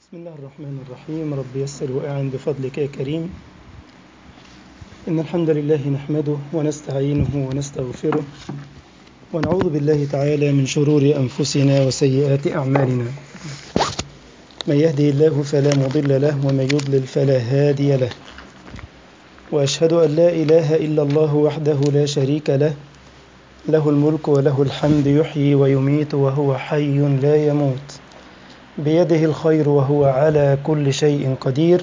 بسم الله الرحمن الرحيم رب يسر وأعن بفضلك يا كريم إن الحمد لله نحمده ونستعينه ونستغفره ونعوذ بالله تعالى من شرور أنفسنا وسيئات أعمالنا من يهدي الله فلا مضل له ومن يضلل فلا هادي له وأشهد أن لا إله إلا الله وحده لا شريك له له الملك وله الحمد يحيي ويميت وهو حي لا يموت بيده الخير وهو على كل شيء قدير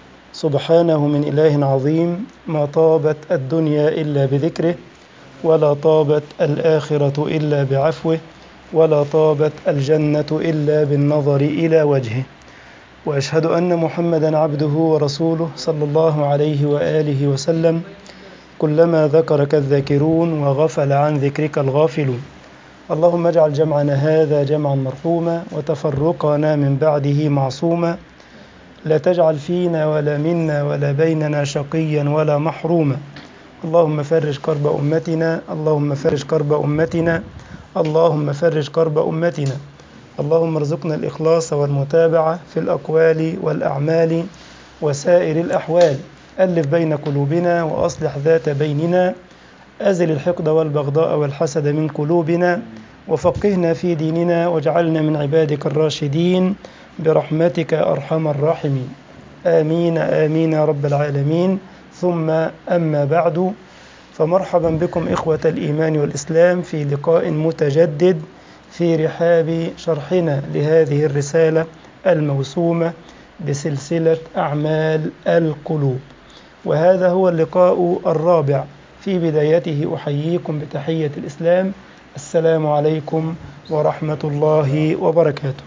سبحانه من إله عظيم ما طابت الدنيا إلا بذكره ولا طابت الآخرة إلا بعفوه ولا طابت الجنة إلا بالنظر إلى وجهه وأشهد أن محمدا عبده ورسوله صلى الله عليه وآله وسلم كلما ذكرك الذاكرون وغفل عن ذكرك الغافلون اللهم اجعل جمعنا هذا جمعا مرحوما وتفرقنا من بعده معصوما لا تجعل فينا ولا منا ولا بيننا شقيا ولا محروما اللهم فرج كرب أمتنا اللهم فرج كرب أمتنا اللهم فرج كرب أمتنا اللهم ارزقنا الإخلاص والمتابعة في الأقوال والأعمال وسائر الأحوال ألف بين قلوبنا وأصلح ذات بيننا أزل الحقد والبغضاء والحسد من قلوبنا وفقهنا في ديننا واجعلنا من عبادك الراشدين برحمتك أرحم الراحمين آمين آمين يا رب العالمين ثم أما بعد فمرحبا بكم إخوة الإيمان والإسلام في لقاء متجدد في رحاب شرحنا لهذه الرسالة الموسومة بسلسلة أعمال القلوب وهذا هو اللقاء الرابع في بدايته أحييكم بتحية الإسلام السلام عليكم ورحمة الله وبركاته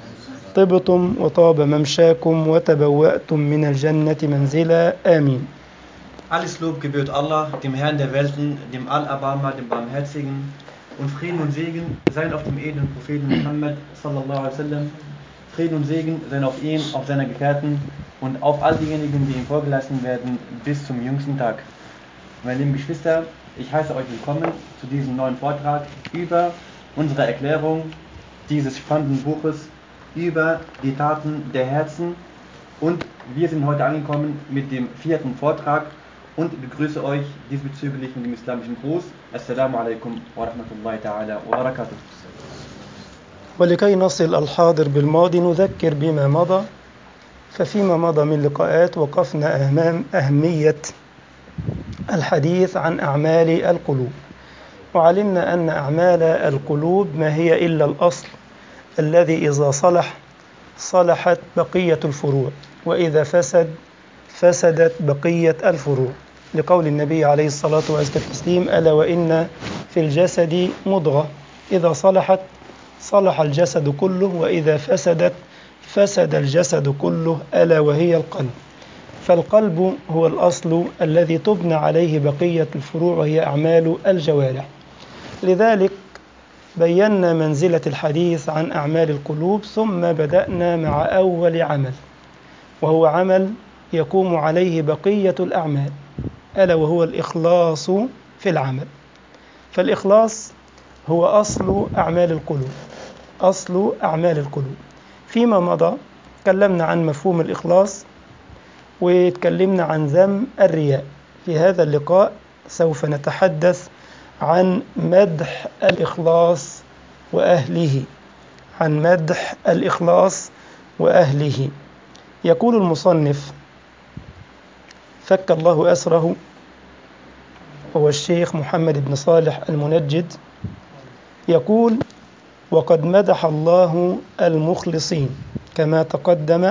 طبتم وطاب ممشاكم وتبوأتم من الجنة منزلا آمين Alles Lob gebührt Allah, dem Herrn der Welten, dem Allerbarmer, dem Barmherzigen. Und Frieden und Segen seien auf dem edlen Propheten Muhammad sallallahu alaihi wasallam. Frieden und Segen seien auf ihn, auf seine Gefährten und auf all diejenigen, die ihm vorgelassen werden, bis zum jüngsten Tag. Meine lieben Geschwister, ich heiße euch willkommen zu diesem neuen Vortrag über unsere Erklärung dieses spannenden Buches über die Taten der Herzen. Und wir sind heute angekommen mit dem vierten Vortrag und begrüße euch diesbezüglich mit dem islamischen Gruß. Assalamu alaikum wa rahmatullahi ta'ala wa barakatuh. ولكي نصل الحاضر بالماضي نذكر بما مضى ففيما مضى من لقاءات وقفنا أمام أهمية الحديث عن أعمال القلوب وعلمنا أن أعمال القلوب ما هي إلا الأصل الذي إذا صلح صلحت بقية الفروع وإذا فسد فسدت بقية الفروع لقول النبي عليه الصلاة والتسليم ألا وإن في الجسد مضغة إذا صلحت صلح الجسد كله وإذا فسدت فسد الجسد كله ألا وهي القلب فالقلب هو الأصل الذي تبنى عليه بقية الفروع وهي أعمال الجوارح لذلك بينا منزلة الحديث عن أعمال القلوب ثم بدأنا مع أول عمل وهو عمل يقوم عليه بقية الأعمال ألا وهو الإخلاص في العمل فالإخلاص هو أصل أعمال القلوب أصل أعمال القلوب فيما مضى تكلمنا عن مفهوم الإخلاص وتكلمنا عن ذم الرياء في هذا اللقاء سوف نتحدث عن مدح الإخلاص وأهله عن مدح الإخلاص وأهله يقول المصنف فك الله أسره هو الشيخ محمد بن صالح المنجد يقول وقد مدح الله المخلصين كما تقدم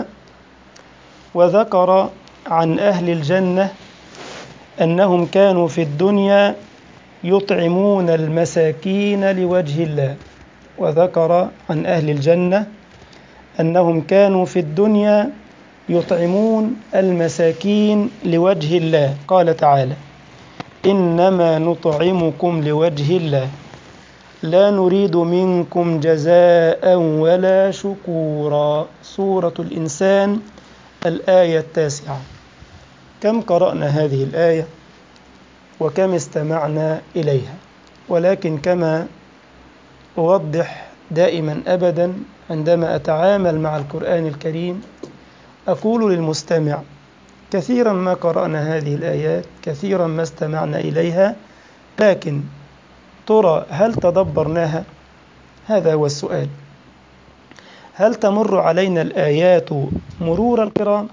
وذكر عن أهل الجنة أنهم كانوا في الدنيا يطعمون المساكين لوجه الله وذكر عن أهل الجنة أنهم كانوا في الدنيا يطعمون المساكين لوجه الله قال تعالى إنما نطعمكم لوجه الله لا نريد منكم جزاء ولا شكورا سورة الإنسان الآية التاسعة كم قرأنا هذه الآية وكم استمعنا إليها ولكن كما أوضح دائما أبدا عندما أتعامل مع القرآن الكريم أقول للمستمع كثيرا ما قرأنا هذه الآيات كثيرا ما استمعنا إليها لكن ترى هل تدبرناها هذا هو السؤال هل تمر علينا الآيات مرور الكرام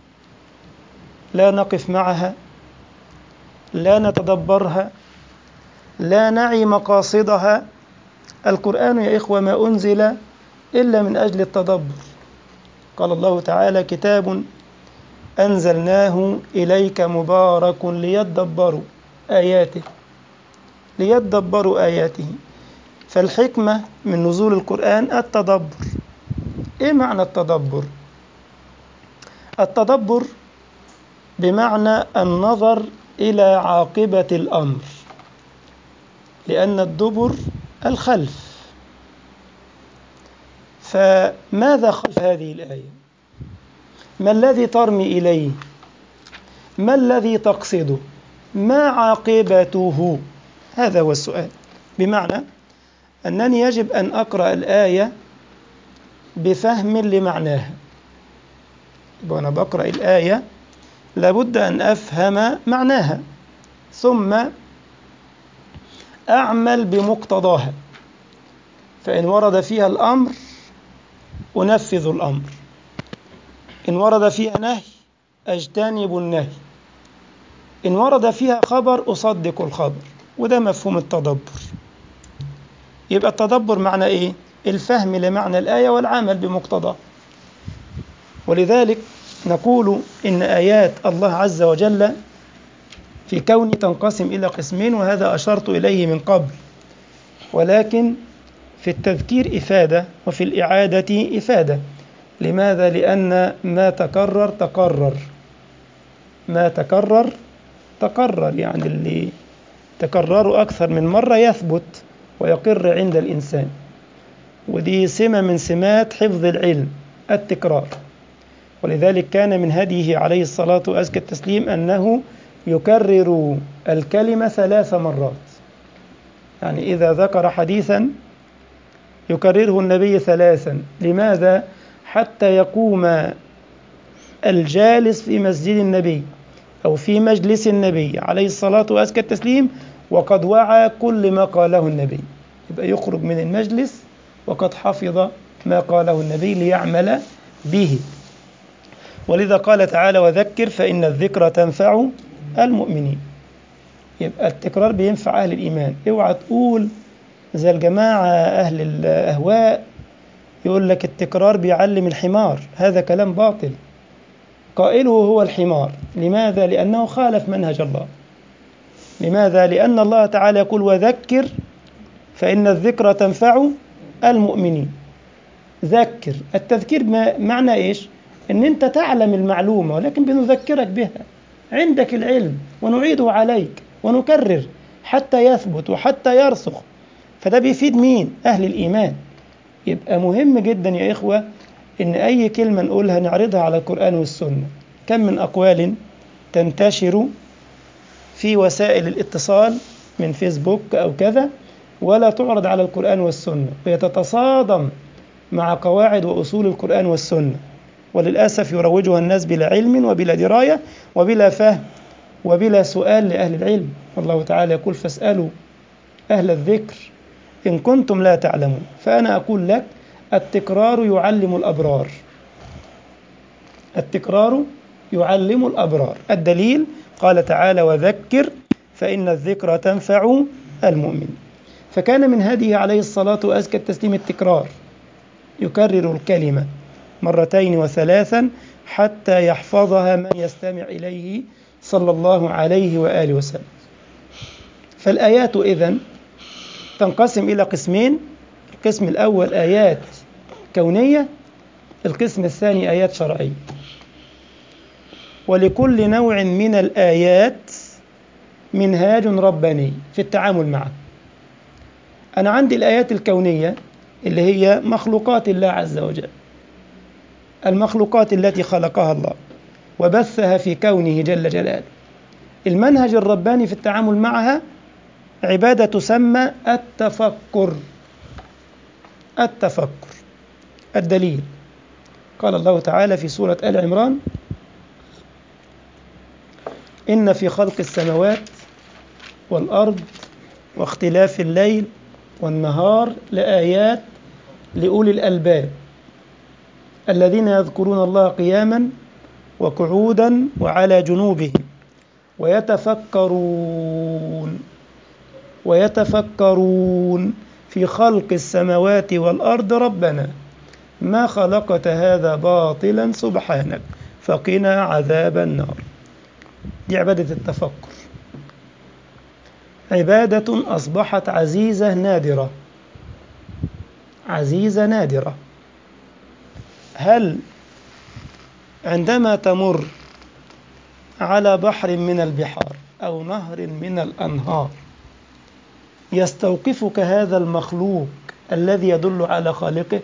لا نقف معها لا نتدبرها لا نعي مقاصدها القرآن يا إخوة ما أنزل إلا من أجل التدبر قال الله تعالى كتاب أنزلناه إليك مبارك ليدبروا آياته ليدبروا آياته فالحكمة من نزول القرآن التدبر إيه معنى التدبر؟ التدبر بمعنى النظر إلى عاقبة الأمر لأن الدبر الخلف فماذا خلف هذه الآية؟ ما الذي ترمي إليه؟ ما الذي تقصده؟ ما عاقبته؟ هذا هو السؤال بمعنى أنني يجب أن أقرأ الآية بفهم لمعناها وأنا بقرأ الآية لابد أن أفهم معناها ثم أعمل بمقتضاها فإن ورد فيها الأمر أنفذ الأمر إن ورد فيها نهي أجتنب النهي إن ورد فيها خبر أصدق الخبر وده مفهوم التدبر يبقى التدبر معنى إيه؟ الفهم لمعنى الآية والعمل بمقتضاه ولذلك نقول إن آيات الله عز وجل في كونه تنقسم إلى قسمين وهذا أشرت إليه من قبل ولكن في التذكير إفادة وفي الإعادة إفادة لماذا؟ لأن ما تكرر تقرر ما تكرر تقرر يعني اللي تكرره أكثر من مرة يثبت ويقر عند الإنسان ودي سمة من سمات حفظ العلم التكرار ولذلك كان من هديه عليه الصلاة وأزكى التسليم أنه يكرر الكلمة ثلاث مرات يعني إذا ذكر حديثا يكرره النبي ثلاثا لماذا؟ حتى يقوم الجالس في مسجد النبي أو في مجلس النبي عليه الصلاة وأزكى التسليم وقد وعى كل ما قاله النبي يبقى يخرج من المجلس وقد حفظ ما قاله النبي ليعمل به ولذا قال تعالى وذكر فإن الذكرى تنفع المؤمنين يبقى التكرار بينفع أهل الإيمان اوعى تقول زي الجماعة أهل الأهواء يقول لك التكرار بيعلم الحمار هذا كلام باطل قائله هو الحمار لماذا؟ لأنه خالف منهج الله لماذا؟ لأن الله تعالى يقول وذكر فإن الذكرى تنفع المؤمنين ذكر التذكير معنى إيش؟ أن أنت تعلم المعلومة ولكن بنذكرك بها عندك العلم ونعيده عليك ونكرر حتى يثبت وحتى يرسخ فده بيفيد مين؟ أهل الإيمان يبقى مهم جدا يا إخوة إن أي كلمة نقولها نعرضها على القرآن والسنة كم من أقوال تنتشر في وسائل الاتصال من فيسبوك أو كذا ولا تعرض على القرآن والسنة ويتتصادم مع قواعد وأصول القرآن والسنة وللأسف يروجها الناس بلا علم وبلا دراية وبلا فهم وبلا سؤال لأهل العلم الله تعالى يقول فاسألوا أهل الذكر إن كنتم لا تعلمون فأنا أقول لك التكرار يعلم الأبرار التكرار يعلم الأبرار الدليل قال تعالى وذكر فإن الذكرى تنفع المؤمن فكان من هديه عليه الصلاة وأزكى التسليم التكرار يكرر الكلمة مرتين وثلاثا حتى يحفظها من يستمع إليه صلى الله عليه وآله وسلم فالآيات إذن تنقسم إلى قسمين القسم الأول آيات كونية القسم الثاني آيات شرعية ولكل نوع من الآيات منهاج رباني في التعامل معه أنا عندي الآيات الكونية اللي هي مخلوقات الله عز وجل المخلوقات التي خلقها الله وبثها في كونه جل جلاله المنهج الرباني في التعامل معها عبادة تسمى التفكر التفكر الدليل قال الله تعالى في سورة آل عمران إن في خلق السماوات والأرض واختلاف الليل والنهار لآيات لأولي الألباب الذين يذكرون الله قياما وقعودا وعلى جنوبهم ويتفكرون ويتفكرون في خلق السماوات والأرض ربنا ما خلقت هذا باطلا سبحانك فقنا عذاب النار دي عبادة التفكر عبادة أصبحت عزيزة نادرة عزيزة نادرة هل عندما تمر على بحر من البحار أو نهر من الأنهار يستوقفك هذا المخلوق الذي يدل على خالقه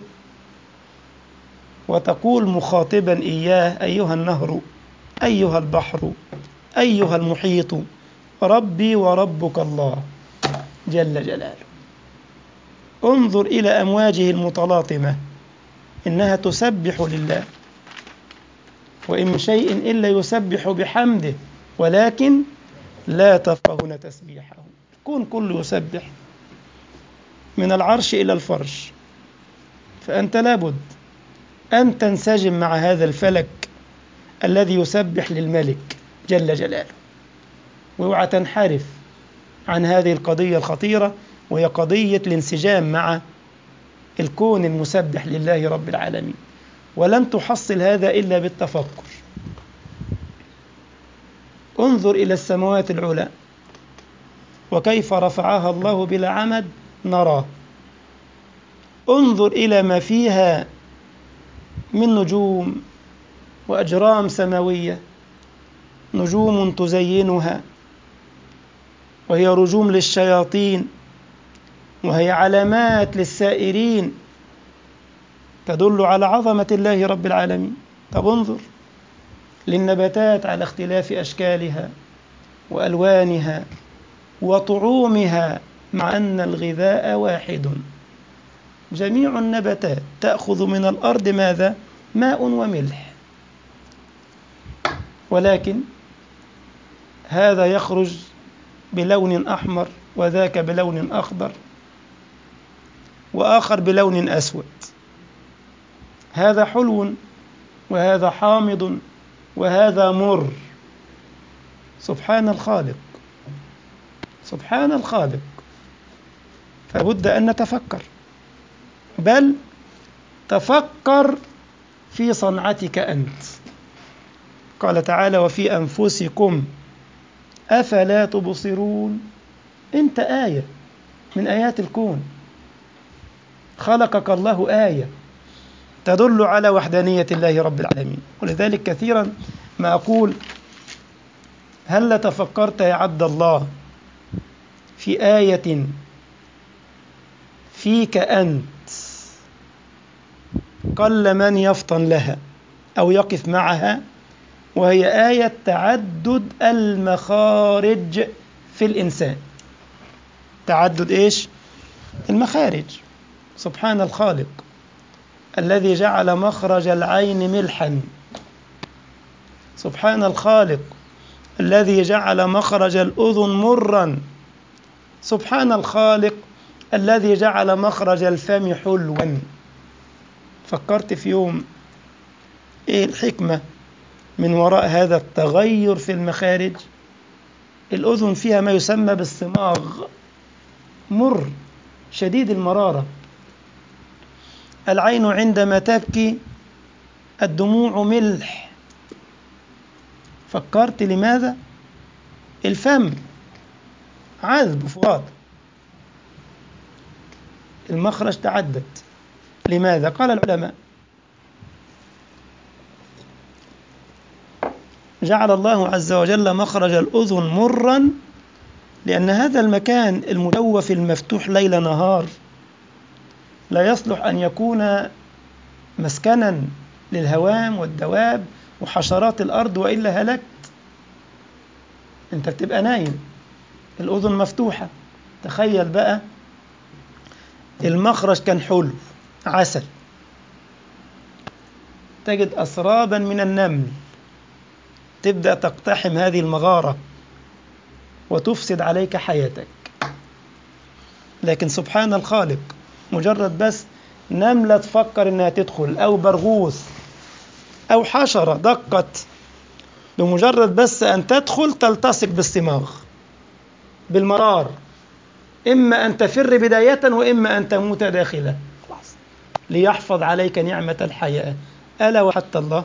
وتقول مخاطبا إياه أيها النهر أيها البحر أيها المحيط ربي وربك الله جل جلاله انظر إلى أمواجه المتلاطمة إنها تسبح لله وإن من شيء إلا يسبح بحمده ولكن لا تفقهون تسبيحه الكون كله يسبح من العرش إلى الفرش فأنت لابد أن تنسجم مع هذا الفلك الذي يسبح للملك جل جلاله واوعى تنحرف عن هذه القضية الخطيرة وهي قضية الانسجام مع الكون المسبح لله رب العالمين ولن تحصل هذا إلا بالتفكر انظر إلى السماوات العلى وكيف رفعها الله بلا عمد نراه انظر إلى ما فيها من نجوم وأجرام سماوية نجوم تزينها وهي رجوم للشياطين وهي علامات للسائرين تدل على عظمة الله رب العالمين طب انظر للنباتات على اختلاف أشكالها وألوانها وطعومها مع أن الغذاء واحد جميع النباتات تأخذ من الأرض ماذا؟ ماء وملح ولكن هذا يخرج بلون أحمر وذاك بلون أخضر وآخر بلون أسود هذا حلو وهذا حامض وهذا مر سبحان الخالق سبحان الخالق فبد أن نتفكر بل تفكر في صنعتك أنت قال تعالى وفي أنفسكم أفلا تبصرون أنت آية من آيات الكون خلقك الله آية تدل على وحدانية الله رب العالمين ولذلك كثيرا ما أقول هل تفكرت يا عبد الله في آية فيك أنت قل من يفطن لها أو يقف معها وهي آية تعدد المخارج في الإنسان تعدد إيش؟ المخارج سبحان الخالق الذي جعل مخرج العين ملحا سبحان الخالق الذي جعل مخرج الأذن مرا سبحان الخالق الذي جعل مخرج الفم حلوا فكرت في يوم ايه الحكمة من وراء هذا التغير في المخارج الأذن فيها ما يسمى بالصماغ مر شديد المرارة العين عندما تبكي الدموع ملح فكرت لماذا الفم عذب فرات المخرج تعدد لماذا قال العلماء جعل الله عز وجل مخرج الأذن مرا لأن هذا المكان المجوف المفتوح ليل نهار لا يصلح أن يكون مسكنا للهوام والدواب وحشرات الأرض وإلا هلكت أنت بتبقى نايم الأذن مفتوحة تخيل بقى المخرج كان حلو عسل تجد أسرابا من النمل تبدأ تقتحم هذه المغارة وتفسد عليك حياتك لكن سبحان الخالق مجرد بس نملة تفكر إنها تدخل أو برغوث أو حشرة دقت بمجرد بس أن تدخل تلتصق بالصماغ بالمرار إما أن تفر بداية وإما أن تموت داخله خلاص ليحفظ عليك نعمة الحياة ألا وحتى الله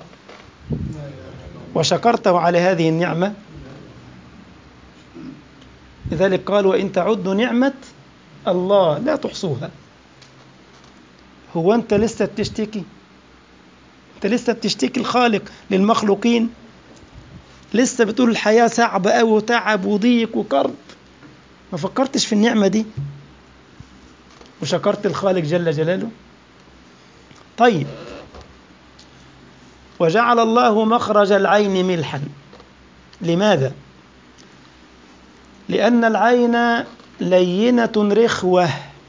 وشكرته على هذه النعمة لذلك قال وإن تعدوا نعمة الله لا تحصوها هو أنت لسه بتشتكي أنت لسه بتشتكي الخالق للمخلوقين لسه بتقول الحياة صعبة أوي وتعب وضيق وكرب ما فكرتش في النعمة دي وشكرت الخالق جل جلاله طيب وجعل الله مخرج العين ملحا لماذا لأن العين لينة رخوة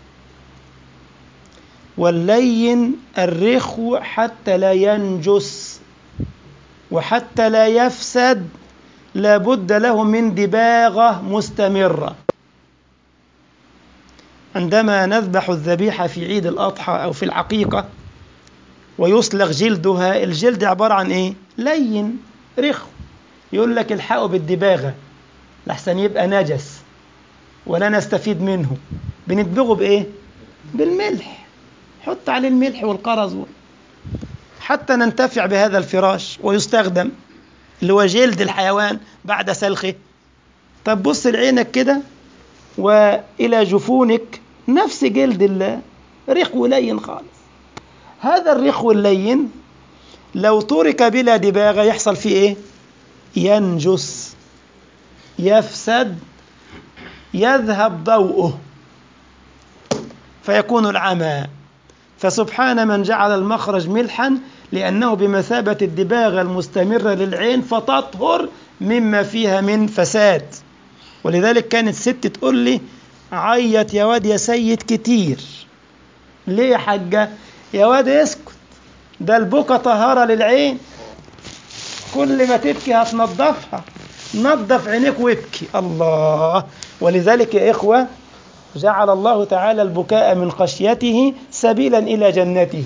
واللين الرخو حتى لا ينجس وحتى لا يفسد لابد له من دباغة مستمرة عندما نذبح الذبيحة في عيد الأضحى أو في العقيقة ويصلغ جلدها الجلد عبارة عن إيه؟ لين رخو يقول لك الحقه بالدباغة لحسن يبقى نجس ولا نستفيد منه بندبغه بإيه؟ بالملح حط عليه الملح والقرز حتى ننتفع بهذا الفراش ويستخدم اللي هو جلد الحيوان بعد سلخه طب بص لعينك كده وإلى جفونك نفس جلد الله رخو لين خالص هذا الرخو اللين لو ترك بلا دباغة يحصل فيه إيه؟ ينجس يفسد يذهب ضوءه فيكون العمى فسبحان من جعل المخرج ملحا لأنه بمثابة الدباغة المستمرة للعين فتطهر مما فيها من فساد ولذلك كانت ست تقول لي عيط يا واد يا سيد كتير ليه يا حاجة يا واد اسكت ده البكا طهارة للعين كل ما تبكي هتنضفها نظف عينيك وابكي الله ولذلك يا إخوة جعل الله تعالى البكاء من خشيته سبيلا إلى جنته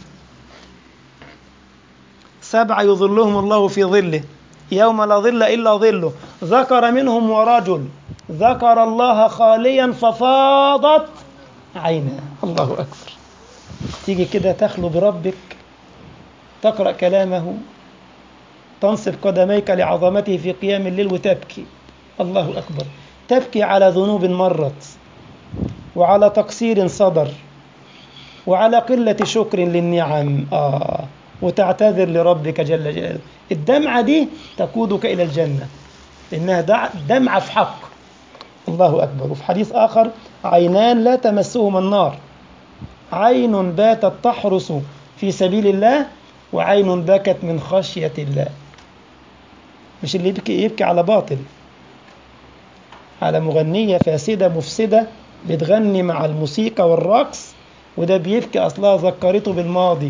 سبعة يظلهم الله في ظله يوم لا ظل إلا ظله ذكر منهم ورجل ذكر الله خاليا ففاضت عيناه الله أكبر تيجي كده تخلو بربك تقرأ كلامه تنصب قدميك لعظمته في قيام الليل وتبكي الله أكبر تبكي على ذنوب مرت وعلى تقصير صدر وعلى قلة شكر للنعم آه وتعتذر لربك جل جلاله الدمعة دي تقودك إلى الجنة إنها دمعة في حق الله أكبر وفي حديث آخر عينان لا تمسهما النار عين باتت تحرس في سبيل الله وعين بكت من خشية الله مش اللي يبكي يبكي على باطل على مغنية فاسدة مفسدة بتغني مع الموسيقى والرقص وده بيبكي أصلها ذكرته بالماضي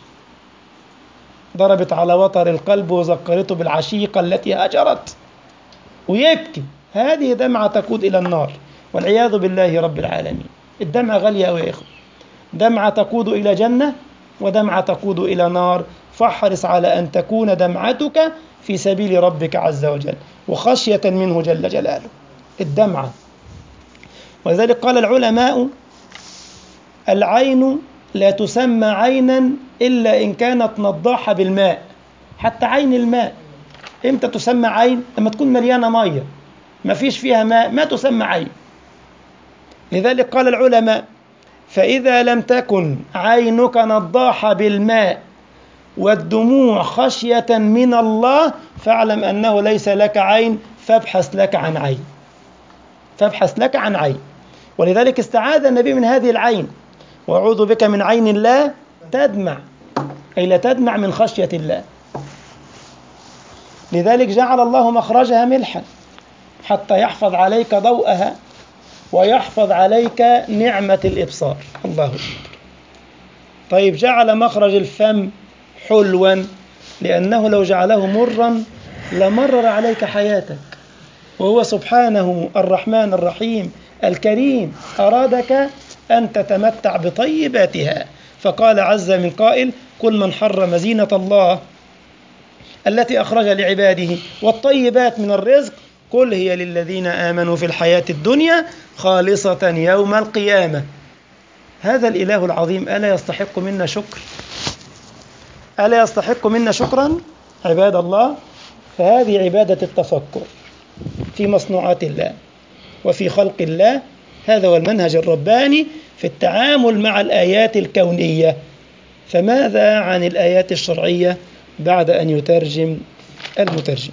ضربت على وتر القلب وذكرته بالعشيقة التي هجرت ويبكي هذه دمعة تقود إلى النار والعياذ بالله رب العالمين الدمعة غالية أوي يا إخوة دمعة تقود إلى جنة ودمعة تقود إلى نار فاحرص على أن تكون دمعتك في سبيل ربك عز وجل وخشية منه جل جلاله الدمعة ولذلك قال العلماء العين لا تسمى عينا إلا إن كانت نضاحة بالماء حتى عين الماء إمتى تسمى عين لما تكون مليانة مية ما فيش فيها ماء ما تسمى عين لذلك قال العلماء فإذا لم تكن عينك نضاحة بالماء والدموع خشية من الله فاعلم أنه ليس لك عين فابحث لك عن عين فابحث لك عن عين ولذلك استعاذ النبي من هذه العين وأعوذ بك من عين لا تدمع أي لا تدمع من خشية الله لذلك جعل الله مخرجها ملحا حتى يحفظ عليك ضوءها ويحفظ عليك نعمة الإبصار الله أكبر طيب جعل مخرج الفم حلوا لأنه لو جعله مرا لمرر عليك حياتك وهو سبحانه الرحمن الرحيم الكريم أرادك أن تتمتع بطيباتها فقال عز من قائل كل من حرم زينة الله التي أخرج لعباده والطيبات من الرزق قل هي للذين آمنوا في الحياة الدنيا خالصة يوم القيامة هذا الإله العظيم ألا يستحق منا شكر ألا يستحق منا شكرا عباد الله فهذه عبادة التفكر في مصنوعات الله وفي خلق الله هذا هو المنهج الرباني في التعامل مع الآيات الكونية فماذا عن الآيات الشرعية بعد أن يترجم المترجم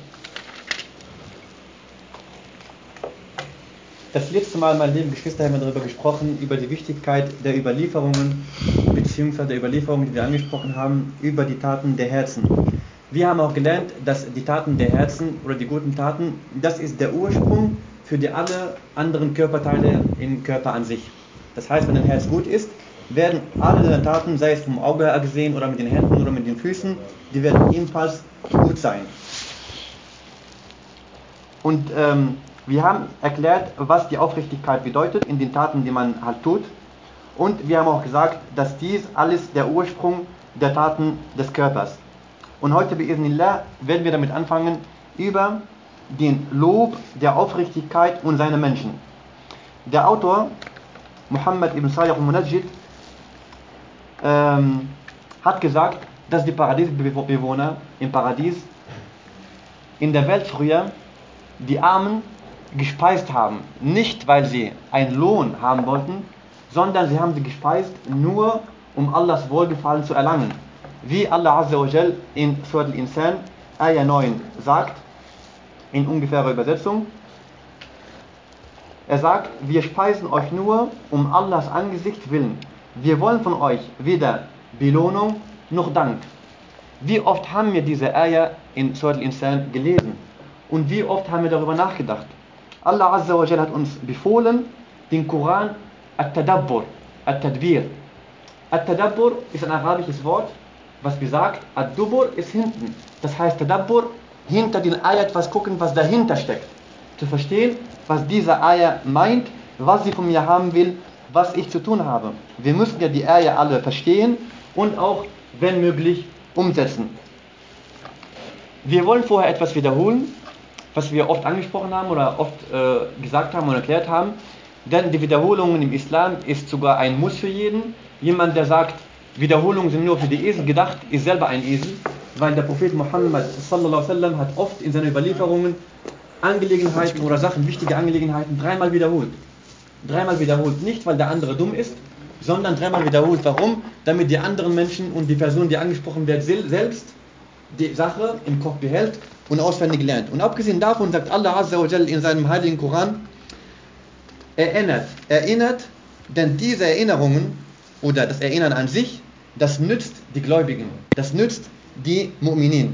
Das letzte Mal, meine lieben Geschwister, haben wir darüber gesprochen, über die Wichtigkeit der Überlieferungen, beziehungsweise der Überlieferungen, die wir angesprochen haben, über die Taten der Herzen. Wir haben auch gelernt, dass die Taten der Herzen oder die guten Taten, das ist der Ursprung für die alle anderen Körperteile im Körper an sich. Das heißt, wenn dein Herz gut ist, werden alle deine Taten, sei es vom Auge her gesehen oder mit den Händen oder mit den Füßen, die werden ebenfalls gut sein. Und ähm, wir haben erklärt, was die Aufrichtigkeit bedeutet in den Taten, die man halt tut. Und wir haben auch gesagt, dass dies alles der Ursprung der Taten des Körpers. Und heute, bi'idhnillah, werden wir damit anfangen, über den Lob der Aufrichtigkeit und seine Menschen. Der Autor, Muhammad ibn Salih al-Munajjid, ähm, hat gesagt, dass die Paradiesbewohner im Paradies in der Welt früher die Armen gespeist haben. Nicht, weil sie einen Lohn haben wollten, sondern sie haben sie gespeist nur, um Allahs Wohlgefallen zu erlangen. Wie Allah Azza wa Jal in Surat al-Insan, Ayah 9 sagt, in ungefährer Übersetzung, er sagt, wir speisen euch nur um Allahs Angesicht willen. Wir wollen von euch weder Belohnung noch Dank. Wie oft haben wir diese Ayah in Surat al-Insan gelesen? Und wie oft haben wir darüber nachgedacht? Allah Azza wa Jal hat uns befohlen, den Koran At-Tadabbur, At-Tadbir. At-Tadabbur ist ein arabisches Wort, was besagt, Ad-Dubur ist hinten. Das heißt, Tadabbur, hinter den Ayat was gucken, was dahinter steckt. Zu verstehen, was diese Ayah meint, was sie von mir haben will, was ich zu tun habe. Wir müssen ja die Ayah alle verstehen und auch, wenn möglich, umsetzen. Wir wollen vorher etwas wiederholen, was wir oft angesprochen haben oder oft äh, gesagt haben und erklärt haben. Denn die Wiederholungen im Islam ist sogar ein Muss für jeden. Jemand, der sagt, Wiederholungen sind nur für die Esel gedacht, ist selber ein Esel, weil der Prophet Muhammad sallallahu alaihi wasallam hat oft in seinen Überlieferungen Angelegenheiten oder Sachen, wichtige Angelegenheiten dreimal wiederholt. Dreimal wiederholt, nicht weil der andere dumm ist, sondern dreimal wiederholt. Warum? Damit die anderen Menschen und die Person, die angesprochen wird, selbst die Sache im Kopf behält und auswendig lernt. Und abgesehen davon sagt Allah Azza wa Jal in seinem heiligen Koran, erinnert, erinnert, denn diese Erinnerungen oder das Erinnern an sich, das nützt die Gläubigen, das nützt die Mu'minin.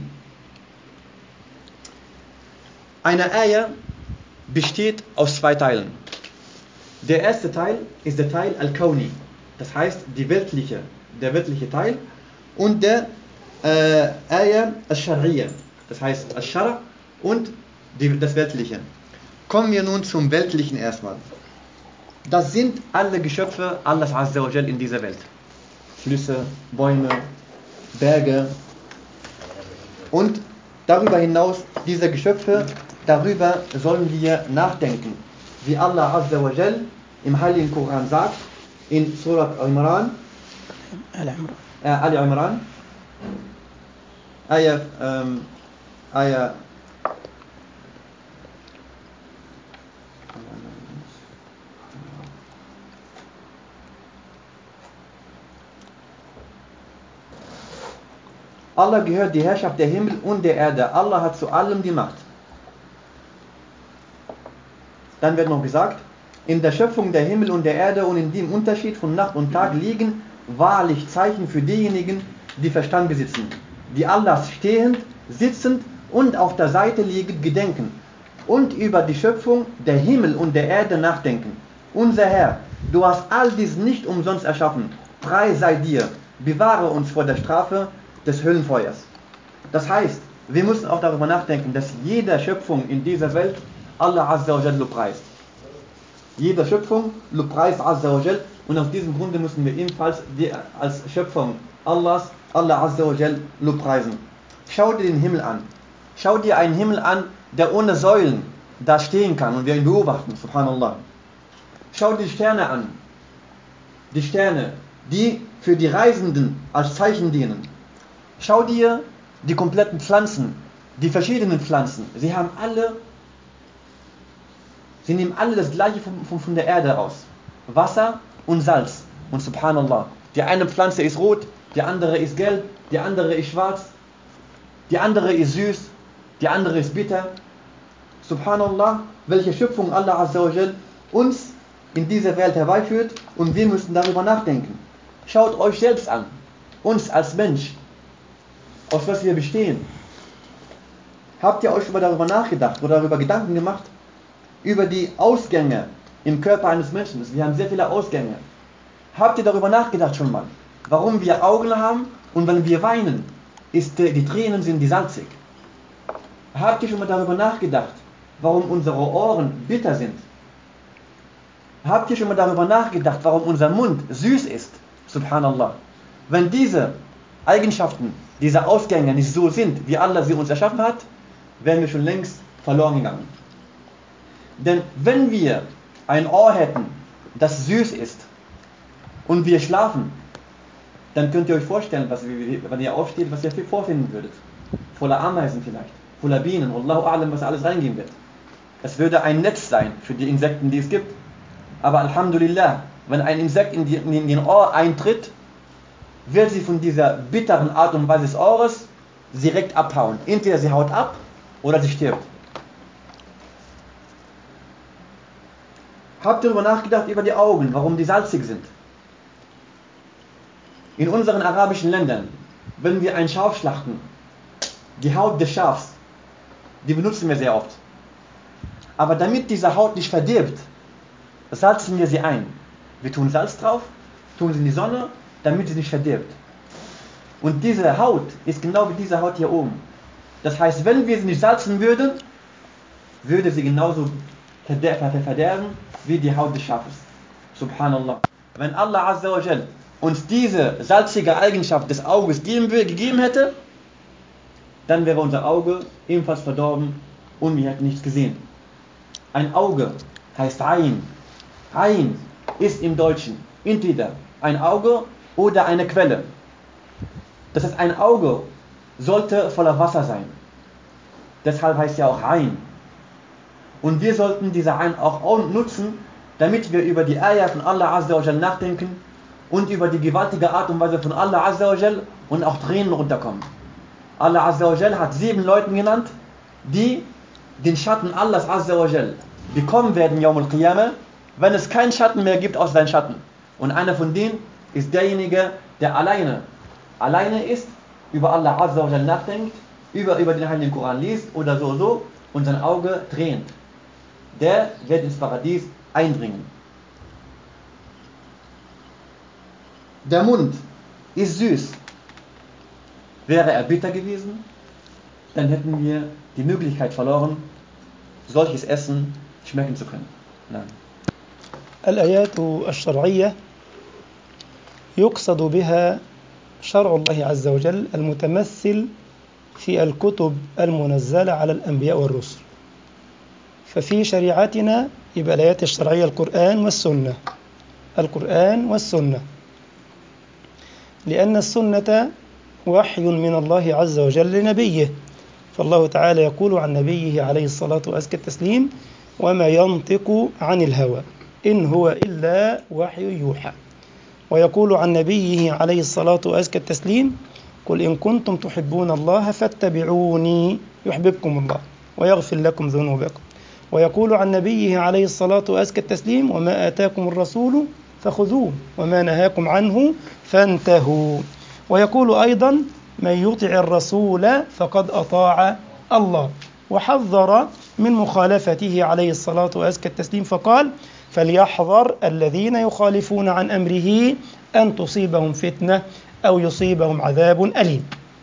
Eine Ayah besteht aus zwei Teilen. Der erste Teil ist der Teil Al-Kauni, das heißt die weltliche, der weltliche Teil und der äh, Ayah Al-Shar'iyya, das heißt Al-Shar' und die, das Weltliche. Kommen wir nun zum Weltlichen erstmal. Das sind alle Geschöpfe Allahs Azza wa Jal in dieser Welt. Flüsse, Bäume, Berge und darüber hinaus diese Geschöpfe, darüber sollen wir nachdenken. Wie Allah Azza wa Jal im Heiligen Koran sagt, in Surat Imran, äh, Ali Imran, Ayah, ähm, Ayah Allah gehört die Herrschaft der Himmel und der Erde. Allah hat zu allem die Macht. Dann wird noch gesagt, in der Schöpfung der Himmel und der Erde und in dem Unterschied von Nacht und Tag liegen wahrlich Zeichen für diejenigen, die Verstand besitzen, die Allahs stehend, sitzend und auf der Seite liegend gedenken und über die Schöpfung der Himmel und der Erde nachdenken. Unser Herr, du hast all dies nicht umsonst erschaffen. Frei sei dir, bewahre uns vor der Strafe des Höllenfeuers. Das heißt, wir müssen auch darüber nachdenken, dass jede Schöpfung in dieser Welt Allah Azza wa Jalla preist. Jede Schöpfung preist Azza wa Jalla und aus diesem Grunde müssen wir ebenfalls die, als Schöpfung Allahs Allah Azza wa Jalla preisen. Schau dir den Himmel an. Schau dir einen Himmel an, der ohne Säulen da stehen kann und wir ihn beobachten, subhanallah. Schau dir die Sterne an. Die Sterne, die für die Reisenden als Zeichen dienen. Schau dir die kompletten Pflanzen, die verschiedenen Pflanzen. Sie haben alle, sie nehmen alle das gleiche von, von, von der Erde aus. Wasser und Salz. Und subhanallah, die eine Pflanze ist rot, die andere ist gelb, die andere ist schwarz, die andere ist süß, die andere ist bitter. Subhanallah, welche Schöpfung Allah Azza wa Jal uns in diese Welt herbeiführt und wir müssen darüber nachdenken. Schaut euch selbst an, uns als Mensch, aus was wir bestehen. Habt ihr euch schon mal darüber nachgedacht oder darüber Gedanken gemacht? Über die Ausgänge im Körper eines Menschen. Wir haben sehr viele Ausgänge. Habt ihr darüber nachgedacht schon mal? Warum wir Augen haben und wenn wir weinen, ist, die Tränen sind die salzig. Habt ihr schon mal darüber nachgedacht, warum unsere Ohren bitter sind? Habt ihr schon mal darüber nachgedacht, warum unser Mund süß ist? Subhanallah. Wenn diese Eigenschaften, diese Ausgänge nicht so sind, wie Allah sie uns erschaffen hat, wären wir schon längst verloren gegangen. Denn wenn wir ein Ohr hätten, das süß ist, und wir schlafen, dann könnt ihr euch vorstellen, was, wenn ihr aufsteht, was ihr vorfinden würdet. Voller Ameisen vielleicht, voller Bienen, Allahu A'lam, was alles reingehen wird. Es würde ein Netz sein für die Insekten, die es gibt. Aber Alhamdulillah, wenn ein Insekt in, die, in den Ohr eintritt, wird sie von dieser bitteren Art und Weise des Ohres direkt abhauen. Entweder sie haut ab oder sie stirbt. Habt ihr darüber nachgedacht, über die Augen, warum die salzig sind? In unseren arabischen Ländern, wenn wir ein Schaf schlachten, die Haut des Schafs, die benutzen wir sehr oft. Aber damit diese Haut nicht verdirbt, salzen wir sie ein. Wir tun Salz drauf, tun sie in die Sonne, damit sie nicht verdirbt. Und diese Haut ist genau wie diese Haut hier oben. Das heißt, wenn wir sie nicht salzen würden, würde sie genauso verderben wie die Haut des Schafes. Subhanallah. Wenn Allah Azza wa Jal uns diese salzige Eigenschaft des Auges gegeben hätte, dann wäre unser Auge ebenfalls verdorben und wir hätten nichts gesehen. Ein Auge heißt Ain. Ain ist im Deutschen entweder ein Auge oder eine Quelle. Das heißt, ein Auge sollte voller Wasser sein. Deshalb heißt ja auch Ain. Und wir sollten diese Ain auch nutzen, damit wir über die Ayah von Allah Azza wa Jal nachdenken und über die gewaltige Art und Weise von Allah Azza wa Jal und auch Tränen runterkommen. Allah Azza wa Jal hat sieben Leute genannt, die den Schatten Allahs Azza wa Jal bekommen werden, Yawm al-Qiyamah, wenn es keinen Schatten mehr gibt aus seinen Schatten. Und einer von denen ist derjenige, der alleine, alleine ist, über Allah Azza wa Jal nachdenkt, über, über den Heiligen Koran liest oder so so und sein Auge tränt. Der wird ins Paradies eindringen. Der Mund ist süß. Wäre er bitter gewesen, dann hätten wir die Möglichkeit verloren, solches Essen schmecken zu können. Nein. الآيات الشرعية يقصد بها شرع الله عز وجل المتمثل في الكتب المنزلة على الأنبياء والرسل ففي شريعتنا يبقى الآيات الشرعية القرآن والسنة القرآن والسنة لأن السنة وحي من الله عز وجل لنبيه فالله تعالى يقول عن نبيه عليه الصلاة وأزكى التسليم وما ينطق عن الهوى إن هو إلا وحي يوحى ويقول عن نبيه عليه الصلاة وأزكى التسليم قل إن كنتم تحبون الله فاتبعوني يحببكم الله ويغفر لكم ذنوبكم ويقول عن نبيه عليه الصلاة وأزكى التسليم وما آتاكم الرسول فخذوه وما نهاكم عنه فانتهوا ويقول أيضا من يطع الرسول فقد أطاع الله وحذر من مخالفته عليه الصلاة وأزكى التسليم فقال فليحذر الذين يخالفون عن أمره أن تصيبهم فتنة أو يصيبهم عذاب أليم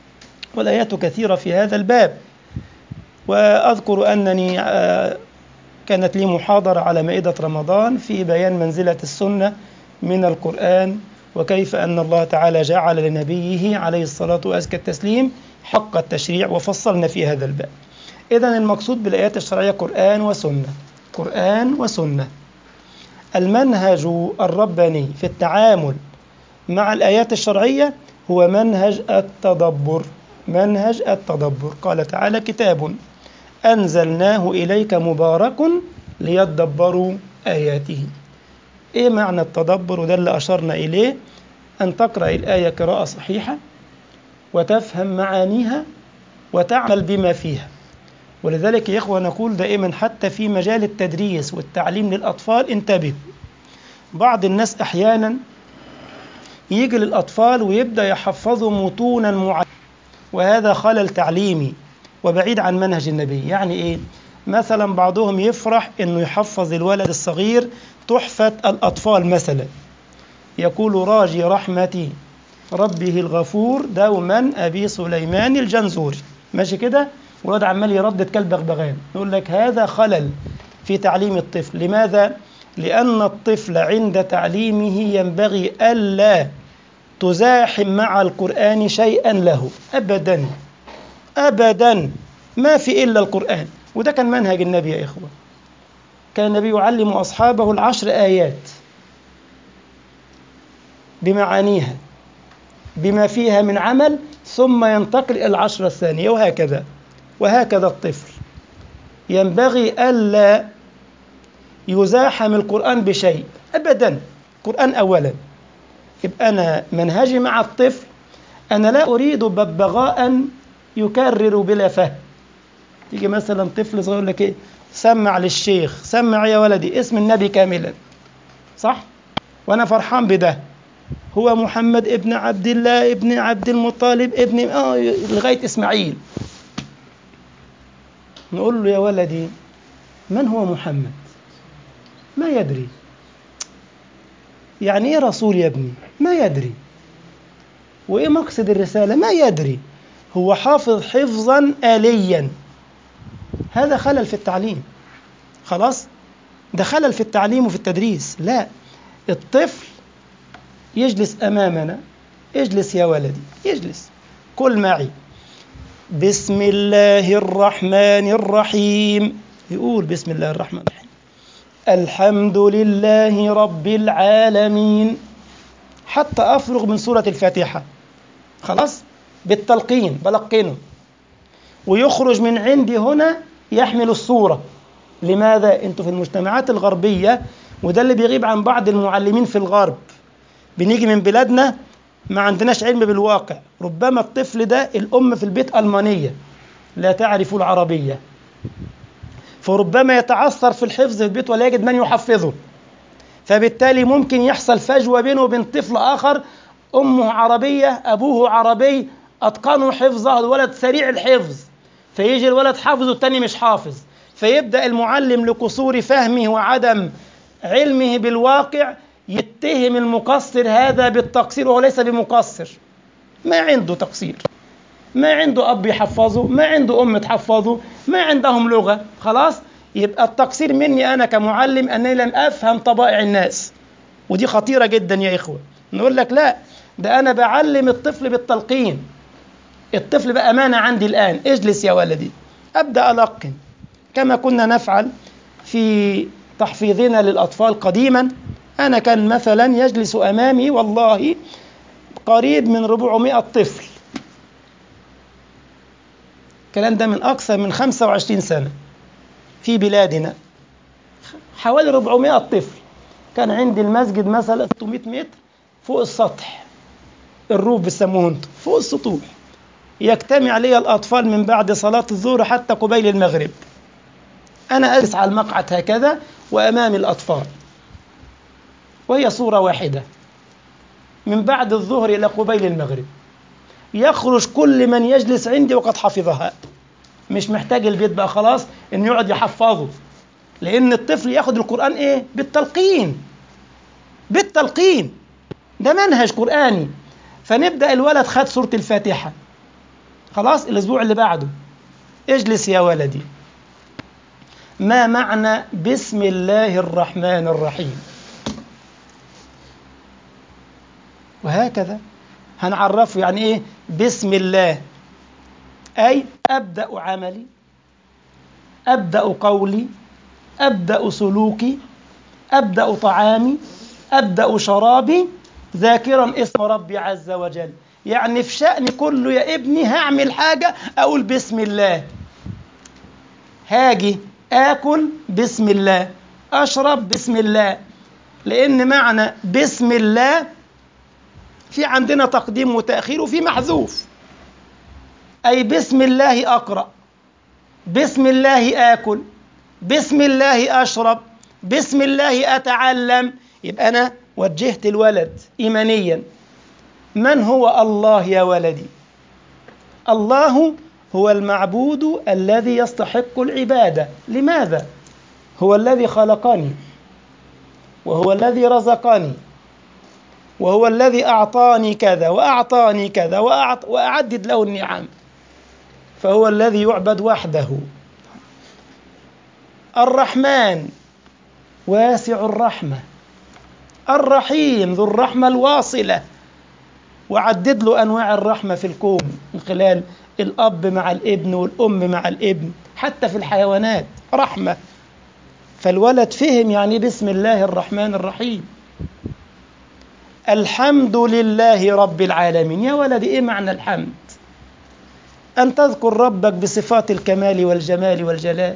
والآيات كثيرة في هذا الباب وأذكر أنني كانت لي محاضرة على مائدة رمضان في بيان منزلة السنة من القرآن وكيف أن الله تعالى جعل لنبيه عليه الصلاة وأزكى التسليم حق التشريع وفصلنا في هذا الباب إذا المقصود بالآيات الشرعية قرآن وسنة قرآن وسنة المنهج الرباني في التعامل مع الآيات الشرعية هو منهج التدبر منهج التدبر قال تعالى كتاب أنزلناه إليك مبارك ليدبروا آياته إيه معنى التدبر وده اللي أشرنا إليه أن تقرأ الآية قراءة صحيحة وتفهم معانيها وتعمل بما فيها ولذلك يا إخوة نقول دائما حتى في مجال التدريس والتعليم للأطفال انتبهوا بعض الناس أحيانا يجي للأطفال ويبدأ يحفظوا متونا معينة وهذا خلل تعليمي وبعيد عن منهج النبي يعني إيه؟ مثلا بعضهم يفرح أنه يحفظ الولد الصغير تحفة الأطفال مثلا يقول راجي رحمتي ربه الغفور دوما أبي سليمان الجنزوري ماشي كده والولد عمال يردد كالبغبغان يقول لك هذا خلل في تعليم الطفل لماذا؟ لأن الطفل عند تعليمه ينبغي ألا تزاحم مع القرآن شيئا له أبدا أبدا ما في إلا القرآن وده كان منهج النبي يا إخوة كان النبي يعلم أصحابه العشر آيات بمعانيها بما فيها من عمل ثم ينتقل إلى العشرة الثانية وهكذا وهكذا الطفل ينبغي ألا يزاحم القرآن بشيء أبدا القرآن أولا يبقى أنا منهجي مع الطفل أنا لا أريد ببغاء يكرر بلا فهم يجي مثلا طفل صغير يقول لك إيه سمع للشيخ سمع يا ولدي اسم النبي كاملا صح وأنا فرحان بده هو محمد ابن عبد الله ابن عبد المطلب ابن آه لغاية إسماعيل نقول له يا ولدي من هو محمد ما يدري يعني ايه رسول يا ابني ما يدري وايه مقصد الرساله ما يدري هو حافظ حفظا آليا هذا خلل في التعليم خلاص ده خلل في التعليم وفي التدريس لا الطفل يجلس أمامنا اجلس يا ولدي يجلس كل معي بسم الله الرحمن الرحيم يقول بسم الله الرحمن الرحيم الحمد لله رب العالمين حتى أفرغ من سورة الفاتحة خلاص بالتلقين بلقنه ويخرج من عندي هنا يحمل الصورة لماذا؟ انتوا في المجتمعات الغربية وده اللي بيغيب عن بعض المعلمين في الغرب بنيجي من بلادنا ما عندناش علم بالواقع ربما الطفل ده الأم في البيت ألمانية لا تعرف العربية فربما يتعثر في الحفظ في البيت ولا يجد من يحفظه فبالتالي ممكن يحصل فجوة بينه وبين طفل آخر أمه عربية أبوه عربي أتقنوا حفظه الولد سريع الحفظ فيجي الولد حافظ والتاني مش حافظ فيبدأ المعلم لقصور فهمه وعدم علمه بالواقع يتهم المقصر هذا بالتقصير وهو ليس بمقصر ما عنده تقصير ما عنده أب يحفظه ما عنده أم تحفظه ما عندهم لغة خلاص يبقى التقصير مني أنا كمعلم أنني لم أفهم طبائع الناس ودي خطيرة جدا يا إخوة نقول لك لا ده أنا بعلم الطفل بالتلقين الطفل بقى أمانة عندي الآن اجلس يا ولدي أبدأ ألقن كما كنا نفعل في تحفيظنا للأطفال قديما أنا كان مثلا يجلس أمامي والله قريب من 400 طفل الكلام ده من أكثر من 25 سنة في بلادنا حوالي 400 طفل كان عندي المسجد مثلا 600 متر فوق السطح الروف بيسموه انتم فوق السطوح يجتمع لي الأطفال من بعد صلاة الظهر حتى قبيل المغرب أنا أجلس على المقعد هكذا وأمامي الأطفال وهي صورة واحدة من بعد الظهر إلى قبيل المغرب يخرج كل من يجلس عندي وقد حفظها مش محتاج البيت بقى خلاص انه يقعد يحفظه لان الطفل ياخد القران ايه بالتلقين بالتلقين ده منهج قراني فنبدا الولد خد سوره الفاتحه خلاص الأسبوع اللي بعده اجلس يا ولدي ما معنى بسم الله الرحمن الرحيم وهكذا هنعرفه يعني ايه بسم الله اي ابدا عملي ابدا قولي ابدا سلوكي ابدا طعامي ابدا شرابي ذاكرا اسم ربي عز وجل يعني في شأن كله يا ابني هعمل حاجة أقول بسم الله هاجي آكل بسم الله أشرب بسم الله لأن معنى بسم الله في عندنا تقديم وتأخير وفي محذوف أي بسم الله أقرأ بسم الله آكل بسم الله أشرب بسم الله أتعلم يبقى أنا وجهت الولد إيمانيا من هو الله يا ولدي الله هو المعبود الذي يستحق العبادة لماذا؟ هو الذي خلقني وهو الذي رزقني وهو الذي أعطاني كذا وأعطاني كذا وأعط وأعدد له النعم فهو الذي يعبد وحده الرحمن واسع الرحمة الرحيم ذو الرحمة الواصلة وعدد له أنواع الرحمة في الكون من خلال الأب مع الابن والأم مع الابن حتى في الحيوانات رحمة فالولد فهم يعني بسم الله الرحمن الرحيم الحمد لله رب العالمين يا ولدي إيه معنى الحمد أن تذكر ربك بصفات الكمال والجمال والجلال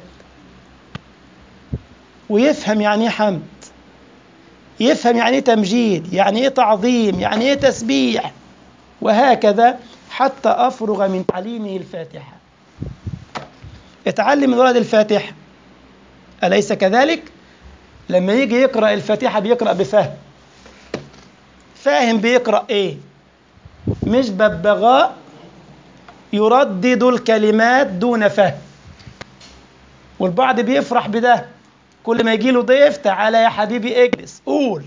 ويفهم يعني ايه حمد يفهم يعني ايه تمجيد يعني ايه تعظيم يعني ايه تسبيح وهكذا حتى افرغ من تعليمه الفاتحه اتعلم من ولد الفاتحه اليس كذلك لما يجي يقرا الفاتحه بيقرا بفهم فاهم بيقرا ايه مش ببغاء يردد الكلمات دون فهم والبعض بيفرح بده كل ما يجي له ضيف تعالى يا حبيبي اجلس قول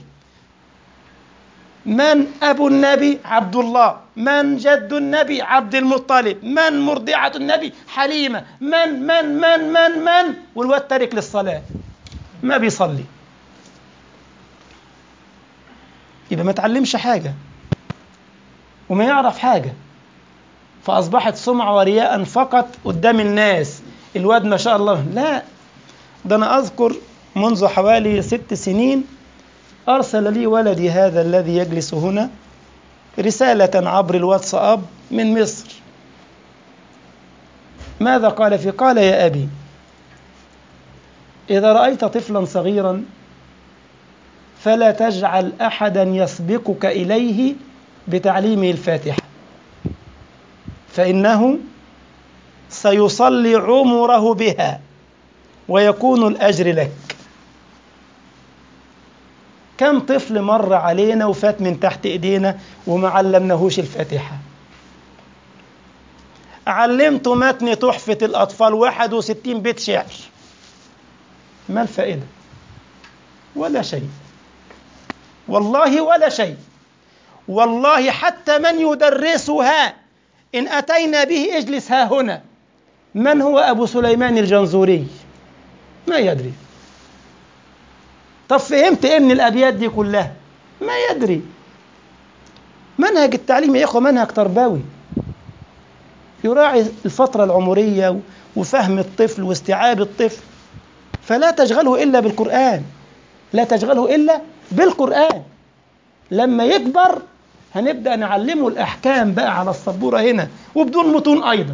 من ابو النبي عبد الله من جد النبي عبد المطلب من مرضعه النبي حليمه من من من من من والواد تارك للصلاه ما بيصلي يبقى ما تعلمش حاجه وما يعرف حاجه فاصبحت سمعه ورياء فقط قدام الناس الواد ما شاء الله لا ده أنا أذكر منذ حوالي ست سنين أرسل لي ولدي هذا الذي يجلس هنا رسالة عبر الواتساب من مصر ماذا قال في قال يا أبي إذا رأيت طفلا صغيرا فلا تجعل أحدا يسبقك إليه بتعليمه الفاتحة فإنه سيصلي عمره بها ويكون الأجر لك كم طفل مر علينا وفات من تحت إيدينا وما علمناهوش الفاتحة علمت متن تحفة الأطفال 61 بيت شعر ما الفائدة ولا شيء والله ولا شيء والله حتى من يدرسها إن أتينا به اجلس ها هنا من هو أبو سليمان الجنزوري ما يدري طب فهمت ايه من الابيات دي كلها ما يدري منهج التعليم يا اخوه منهج تربوي يراعي الفتره العمريه وفهم الطفل واستيعاب الطفل فلا تشغله الا بالقران لا تشغله الا بالقران لما يكبر هنبدا نعلمه الاحكام بقى على السبوره هنا وبدون متون ايضا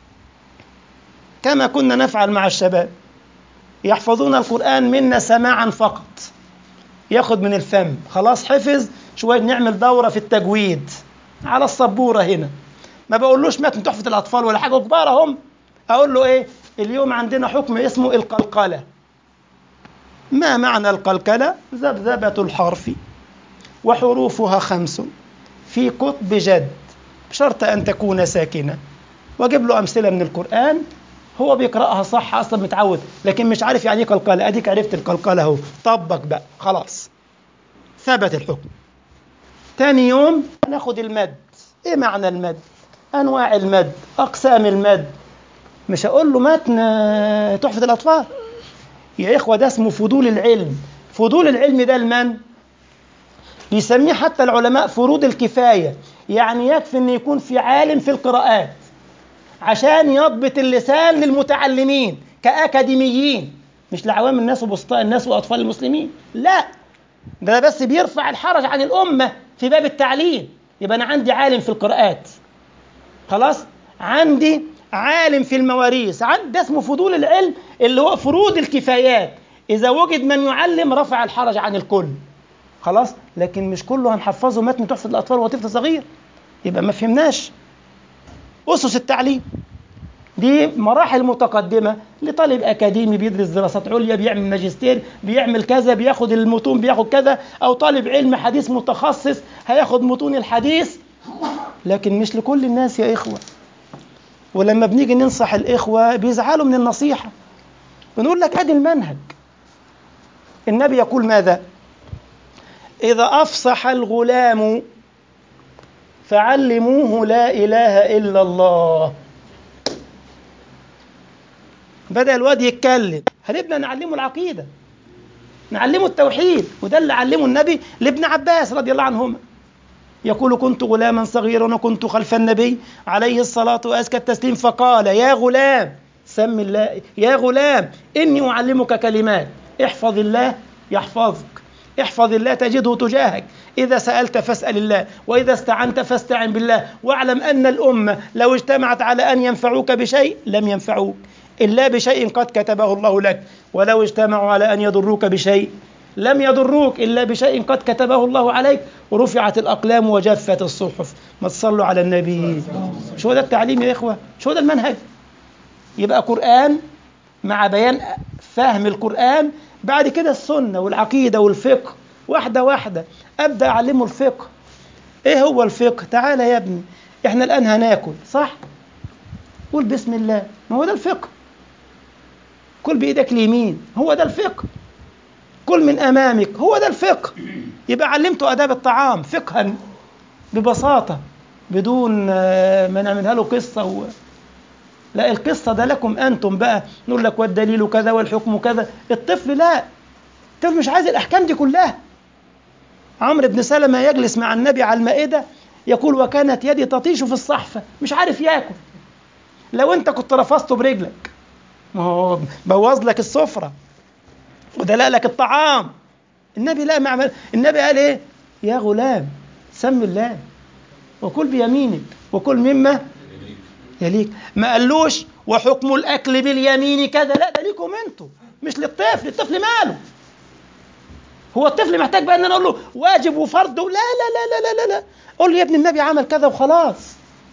كما كنا نفعل مع الشباب يحفظون القرآن منا سماعا فقط ياخد من الفم خلاص حفظ شوية نعمل دورة في التجويد على السبورة هنا ما بقولوش متن تحفة الأطفال ولا حاجة كبار هم أقول له إيه اليوم عندنا حكم اسمه القلقلة ما معنى القلقلة ذبذبة الحرف وحروفها خمس في قطب جد بشرط أن تكون ساكنة وأجيب له أمثلة من القرآن هو بيقرأها صح أصلا متعود لكن مش عارف يعني ايه قلقلة أديك عرفت القلقلة أهو طبق بقى خلاص ثبت الحكم تاني يوم ناخد المد إيه معنى المد أنواع المد أقسام المد مش هقول له متن تحفة الأطفال يا إخوة ده اسمه فضول العلم فضول العلم ده المن بيسميه حتى العلماء فروض الكفاية يعني يكفي أن يكون في عالم في القراءات عشان يضبط اللسان للمتعلمين كأكاديميين مش لعوام الناس وبسطاء الناس وأطفال المسلمين لا ده بس بيرفع الحرج عن الأمة في باب التعليم يبقى أنا عندي عالم في القراءات خلاص عندي عالم في المواريث ده اسمه فضول العلم اللي هو فروض الكفايات إذا وجد من يعلم رفع الحرج عن الكل خلاص لكن مش كله هنحفظه متن تحفة الأطفال وهو طفل صغير يبقى ما فهمناش أسس التعليم دي مراحل متقدمة لطالب أكاديمي بيدرس دراسات عليا بيعمل ماجستير بيعمل كذا بياخد المتون بياخد كذا أو طالب علم حديث متخصص هياخد متون الحديث لكن مش لكل الناس يا إخوة ولما بنيجي ننصح الإخوة بيزعلوا من النصيحة بنقول لك أدي المنهج النبي يقول ماذا إذا أفصح الغلام فعلموه لا إله إلا الله بدأ الواد يتكلم هنبدأ نعلمه العقيدة نعلمه التوحيد وده اللي علمه النبي لابن عباس رضي الله عنهما يقول كنت غلاما صغيرا وكنت خلف النبي عليه الصلاة وأزكى التسليم فقال يا غلام سم الله يا غلام إني أعلمك كلمات احفظ الله يحفظك احفظ الله تجده تجاهك إذا سألت فاسأل الله وإذا استعنت فاستعن بالله واعلم أن الأمة لو اجتمعت على أن ينفعوك بشيء لم ينفعوك إلا بشيء قد كتبه الله لك ولو اجتمعوا على أن يضروك بشيء لم يضروك إلا بشيء قد كتبه الله عليك ورفعت الأقلام وجفت الصحف ما تصلوا على النبي شو ده التعليم يا إخوة شو ده المنهج يبقى قرآن مع بيان فهم القرآن بعد كده السنة والعقيدة والفقه واحدة واحدة أبدأ أعلمه الفقه إيه هو الفقه تعالى يا ابني إحنا الآن هناكل صح قول بسم الله ما هو ده الفقه كل بإيدك اليمين هو ده الفقه كل من أمامك هو ده الفقه يبقى علمته آداب الطعام فقها ببساطة بدون ما نعملها له قصة و... لا القصة ده لكم أنتم بقى نقول لك والدليل كذا والحكم كذا الطفل لا الطفل مش عايز الأحكام دي كلها عمرو بن سلمة يجلس مع النبي على المائدة يقول وكانت يدي تطيش في الصحفة مش عارف ياكل لو انت كنت رفضته برجلك ما هو بوظ لك السفرة ودلق لك الطعام النبي لا ما عمل النبي قال ايه يا غلام سم الله وكل بيمينك وكل مما يليك ما قالوش وحكم الاكل باليمين كذا لا ده ليكم انتوا مش للطفل الطفل ماله هو الطفل محتاج بقى ان انا اقول له واجب وفرض لا لا لا لا لا لا قول له يا ابن النبي عمل كذا وخلاص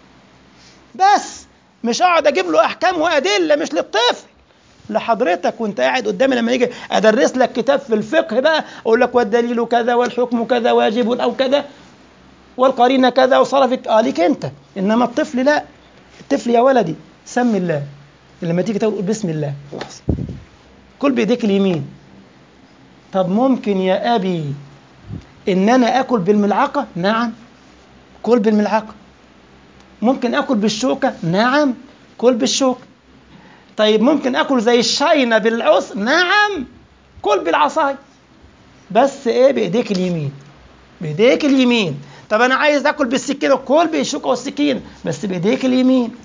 بس مش اقعد اجيب له احكام وادله مش للطفل لحضرتك وانت قاعد قدامي لما يجي ادرس لك كتاب في الفقه بقى اقول لك والدليل كذا والحكم كذا واجب او كذا والقرينه كذا وصرفت اه ليك انت انما الطفل لا الطفل يا ولدي سم الله لما تيجي تقول بسم الله خلاص كل بايديك اليمين طب ممكن يا ابي ان انا اكل بالملعقه نعم كل بالملعقه ممكن اكل بالشوكه نعم كل بالشوكه طيب ممكن اكل زي الشاينه بالعص نعم كل بالعصايه بس ايه بايديك اليمين بايديك اليمين طب انا عايز اكل بالسكينه كل بالشوكه والسكينه بس بايديك اليمين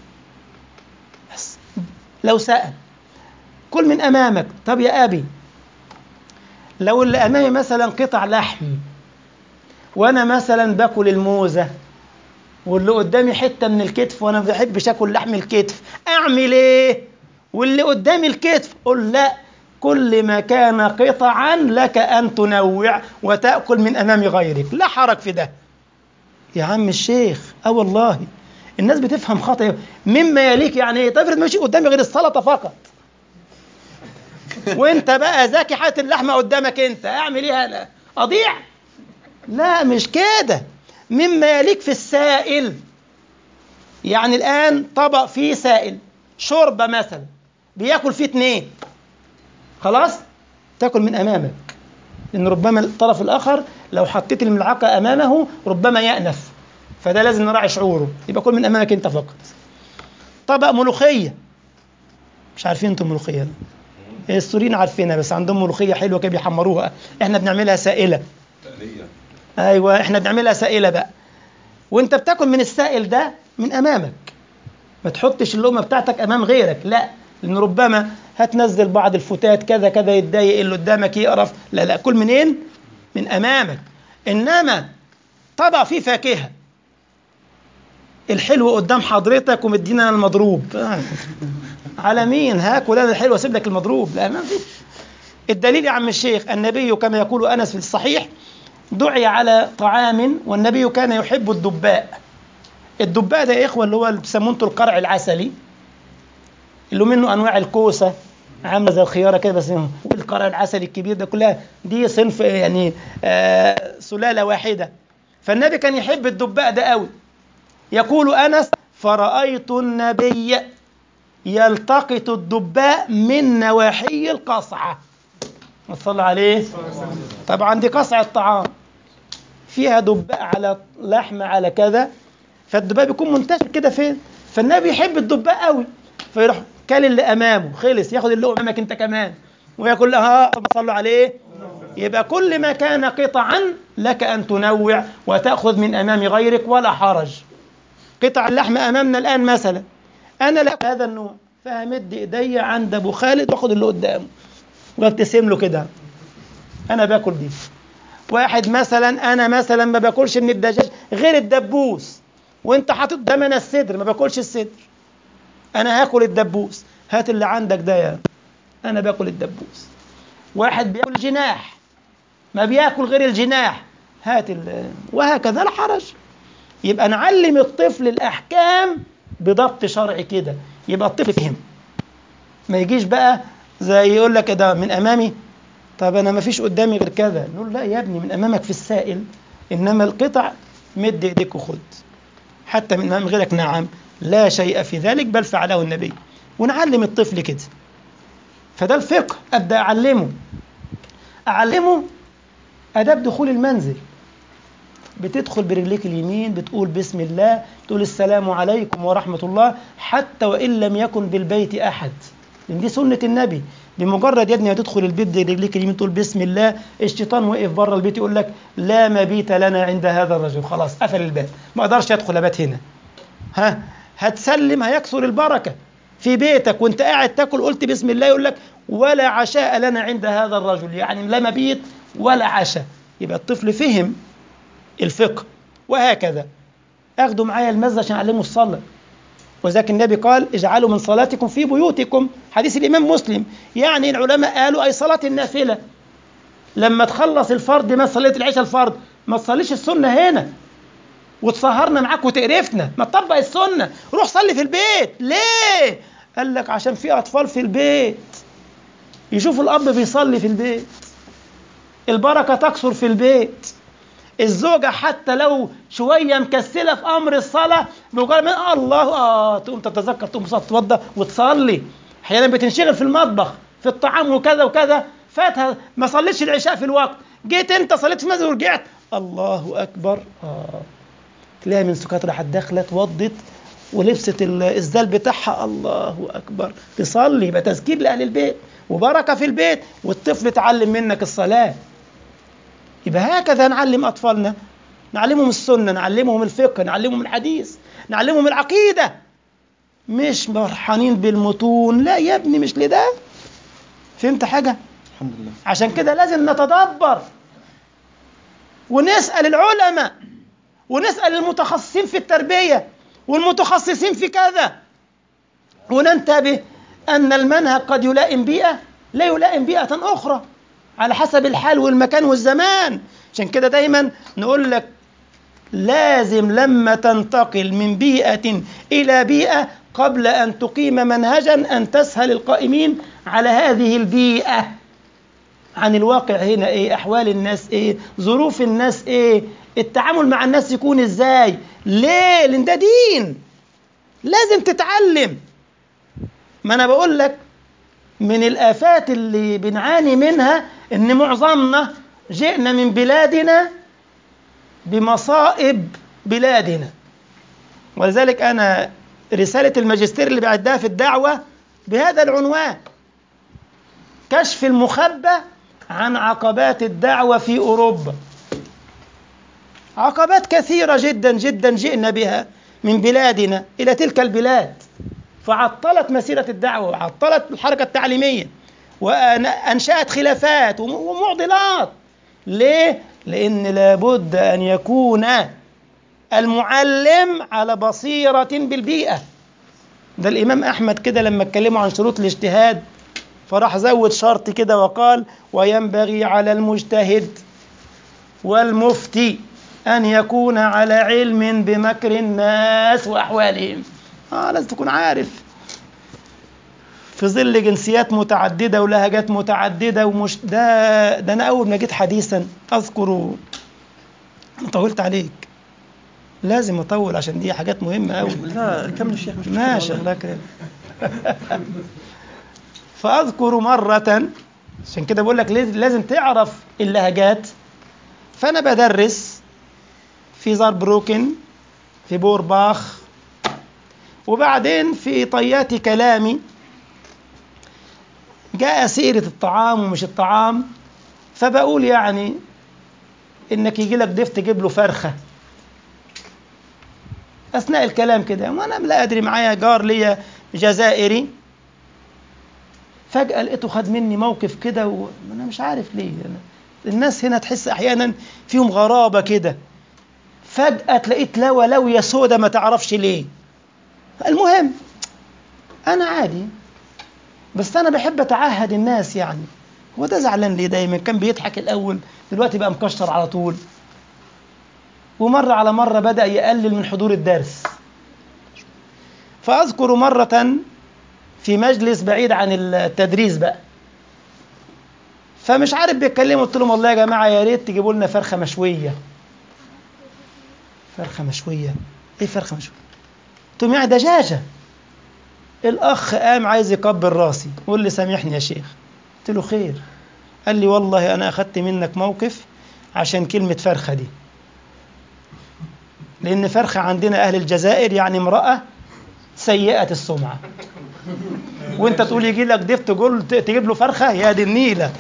بس لو سال كل من امامك طب يا ابي لو اللي امامي مثلا قطع لحم وانا مثلا باكل الموزه واللي قدامي حته من الكتف وانا ما بحبش اكل لحم الكتف اعمل ايه واللي قدامي الكتف قل لا كل ما كان قطعا لك ان تنوع وتاكل من امام غيرك لا حرج في ده يا عم الشيخ اه والله الناس بتفهم خطأ مما يليك يعني ايه طيب ماشي قدامي غير السلطه فقط وانت بقى ذكي حاطط اللحمه قدامك انت اعمل ايه انا اضيع لا مش كده مما يليك في السائل يعني الان طبق فيه سائل شوربه مثلا بياكل فيه اتنين خلاص تاكل من امامك لان ربما الطرف الاخر لو حطيت الملعقه امامه ربما يانف فده لازم نراعي شعوره يبقى كل من امامك انت فقط طبق ملوخيه مش عارفين انتم ملوخيه السوريين عارفينها بس عندهم ملوخيه حلوه كده بيحمروها احنا بنعملها سائله ايوه احنا بنعملها سائله بقى وانت بتاكل من السائل ده من امامك ما تحطش اللقمه بتاعتك امام غيرك لا لان ربما هتنزل بعض الفتات كذا كذا يتضايق اللي قدامك يقرف لا لا كل منين من امامك انما طبق فيه فاكهه الحلو قدام حضرتك ومدينا المضروب على مين هاكل انا الحلو اسيب لك المضروب لا ما فيش الدليل يا عم الشيخ النبي كما يقول انس في الصحيح دعي على طعام والنبي كان يحب الدباء الدباء ده يا اخوه اللي هو اللي بيسموه انتوا القرع العسلي اللي منه انواع الكوسه عامله زي الخياره كده بس والقرع العسلي الكبير ده كلها دي صنف يعني آه سلاله واحده فالنبي كان يحب الدباء ده قوي يقول انس فرايت النبي يلتقط الدباء من نواحي القصعه ما تصلى عليه طبعا دي قصعه طعام فيها دباء على لحمه على كذا فالدباء بيكون منتشر كده فين فالنبي يحب الدباء قوي فيروح كل اللي امامه خلص ياخد اللي امامك انت كمان ويقول لها صلوا عليه يبقى كل ما كان قطعا لك ان تنوع وتاخذ من امام غيرك ولا حرج قطع اللحم امامنا الان مثلا انا لك هذا النوع فهمد ايدي عند ابو خالد واخد اللي قدامه وابتسم له كده انا باكل دي واحد مثلا انا مثلا ما باكلش من الدجاج غير الدبوس وانت حاطط ده من الصدر ما باكلش الصدر انا هاكل الدبوس هات اللي عندك ده يا انا باكل الدبوس واحد بياكل جناح ما بياكل غير الجناح هات ال... وهكذا لا حرج يبقى نعلم الطفل الاحكام بضبط شرعي كده يبقى الطفل فهم ما يجيش بقى زي يقول لك ده من امامي طب انا ما فيش قدامي غير كذا نقول لا يا ابني من امامك في السائل انما القطع مد ايديك وخد حتى من امام غيرك نعم لا شيء في ذلك بل فعله النبي ونعلم الطفل كده فده الفقه ابدا اعلمه اعلمه اداب دخول المنزل بتدخل برجليك اليمين بتقول بسم الله تقول السلام عليكم ورحمة الله حتى وإن لم يكن بالبيت أحد لأن دي سنة النبي بمجرد يا ابني هتدخل البيت برجليك اليمين تقول بسم الله الشيطان وقف بره البيت يقول لك لا مبيت لنا عند هذا الرجل خلاص قفل الباب ما اقدرش ادخل ابات هنا ها هتسلم هيكثر البركه في بيتك وانت قاعد تاكل قلت بسم الله يقول لك ولا عشاء لنا عند هذا الرجل يعني لا مبيت ولا عشاء يبقى الطفل فهم الفقه وهكذا اخدوا معايا المزة عشان اعلمه الصلاه وذاك النبي قال اجعلوا من صلاتكم في بيوتكم حديث الامام مسلم يعني العلماء قالوا اي صلاه النافله لما تخلص الفرض ما صليت العشاء الفرض ما تصليش السنه هنا وتسهرنا معاك وتقرفنا ما تطبق السنه روح صلي في البيت ليه قال لك عشان في اطفال في البيت يشوفوا الاب بيصلي في البيت البركه تكثر في البيت الزوجة حتى لو شوية مكسلة في أمر الصلاة بمجرد ما الله آه تقوم تتذكر تقوم تتوضأ وتصلي أحيانا بتنشغل في المطبخ في الطعام وكذا وكذا فاتها ما صليتش العشاء في الوقت جيت أنت صليت في المسجد ورجعت الله أكبر آه تلاقيها من سكات راحت داخلة اتوضت ولبست الزال بتاعها الله أكبر تصلي يبقى تذكير لأهل البيت وبركة في البيت والطفل اتعلم منك الصلاة يبقى هكذا نعلم أطفالنا نعلمهم السنة نعلمهم الفقه نعلمهم الحديث نعلمهم العقيدة مش فرحانين بالمتون لا يا ابني مش لده فهمت حاجة الحمد لله عشان كده لازم نتدبر ونسأل العلماء ونسأل المتخصصين في التربية والمتخصصين في كذا وننتبه أن المنهج قد يلائم بيئة لا يلائم بيئة أخرى على حسب الحال والمكان والزمان عشان كده دايما نقول لك لازم لما تنتقل من بيئة إلى بيئة قبل أن تقيم منهجا أن تسهل القائمين على هذه البيئة عن الواقع هنا إيه أحوال الناس إيه ظروف الناس إيه التعامل مع الناس يكون إزاي ليه لأن ده دين لازم تتعلم ما أنا بقول لك من الآفات اللي بنعاني منها إن معظمنا جئنا من بلادنا بمصائب بلادنا ولذلك أنا رسالة الماجستير اللي بعدها في الدعوة بهذا العنوان كشف المخبى عن عقبات الدعوة في أوروبا عقبات كثيرة جدا جدا جئنا بها من بلادنا إلى تلك البلاد فعطلت مسيرة الدعوة وعطلت الحركة التعليمية وأنشأت خلافات ومعضلات ليه؟ لأن لابد أن يكون المعلم على بصيرة بالبيئة ده الإمام أحمد كده لما اتكلموا عن شروط الاجتهاد فراح زود شرط كده وقال وينبغي على المجتهد والمفتي أن يكون على علم بمكر الناس وأحوالهم آه لازم تكون عارف في ظل جنسيات متعددة ولهجات متعددة ومش ده ده أنا أول ما جيت حديثا أذكر طولت عليك لازم أطول عشان دي حاجات مهمة أوي لا كمل الشيخ مش مشكلة ماشي والله. الله يكرمك فأذكر مرة عشان كده بقول لك لازم- لازم تعرف اللهجات فأنا بدرس في زاربروكن في بورباخ وبعدين في طيات كلامي جاء سيرة الطعام ومش الطعام فبقول يعني انك يجي لك ضيف تجيب له فرخه اثناء الكلام كده وانا لا ادري معايا جار ليا جزائري فجاه لقيته خد مني موقف كده وانا مش عارف ليه أنا الناس هنا تحس احيانا فيهم غرابه كده فجاه تلاقيت لوى لويه سودة ما تعرفش ليه المهم انا عادي بس انا بحب اتعهد الناس يعني هو ده زعلان ليه دايما كان بيضحك الاول دلوقتي بقى مكشر على طول ومرة على مرة بدأ يقلل من حضور الدرس فأذكر مرة في مجلس بعيد عن التدريس بقى فمش عارف بيتكلموا قلت لهم والله يا جماعة يا ريت تجيبوا لنا فرخة مشوية فرخة مشوية ايه فرخة مشوية قلت لهم يعني دجاجة الأخ قام عايز يكبر راسي يقول لي سامحني يا شيخ قلت له خير قال لي والله أنا أخدت منك موقف عشان كلمة فرخة دي لأن فرخة عندنا أهل الجزائر يعني امرأة سيئة السمعة وانت تقول يجي لك ضيف تقول تجيب له فرخة يا دي النيلة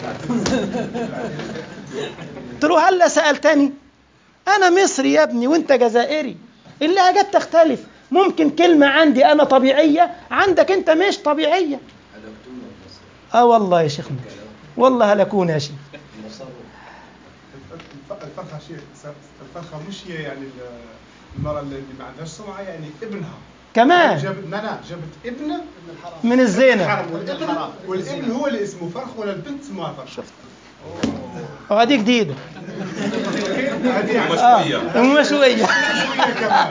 قلت له هلا سألتني أنا مصري يا ابني وانت جزائري اللهجات تختلف ممكن كلمة عندي أنا طبيعية عندك أنت مش طبيعية آه والله يا شيخنا والله هلكون يا شيخ الفرخه شيء الفرخه مش هي يعني المراه اللي ما عندهاش سمعه يعني ابنها كمان جابت لا لا جابت ابنه من الزينة حرم والابن والابن هو اللي اسمه فرخ ولا البنت اسمها فرخ وهذه جديدة هذه يعني آه ومشوية شويه كمان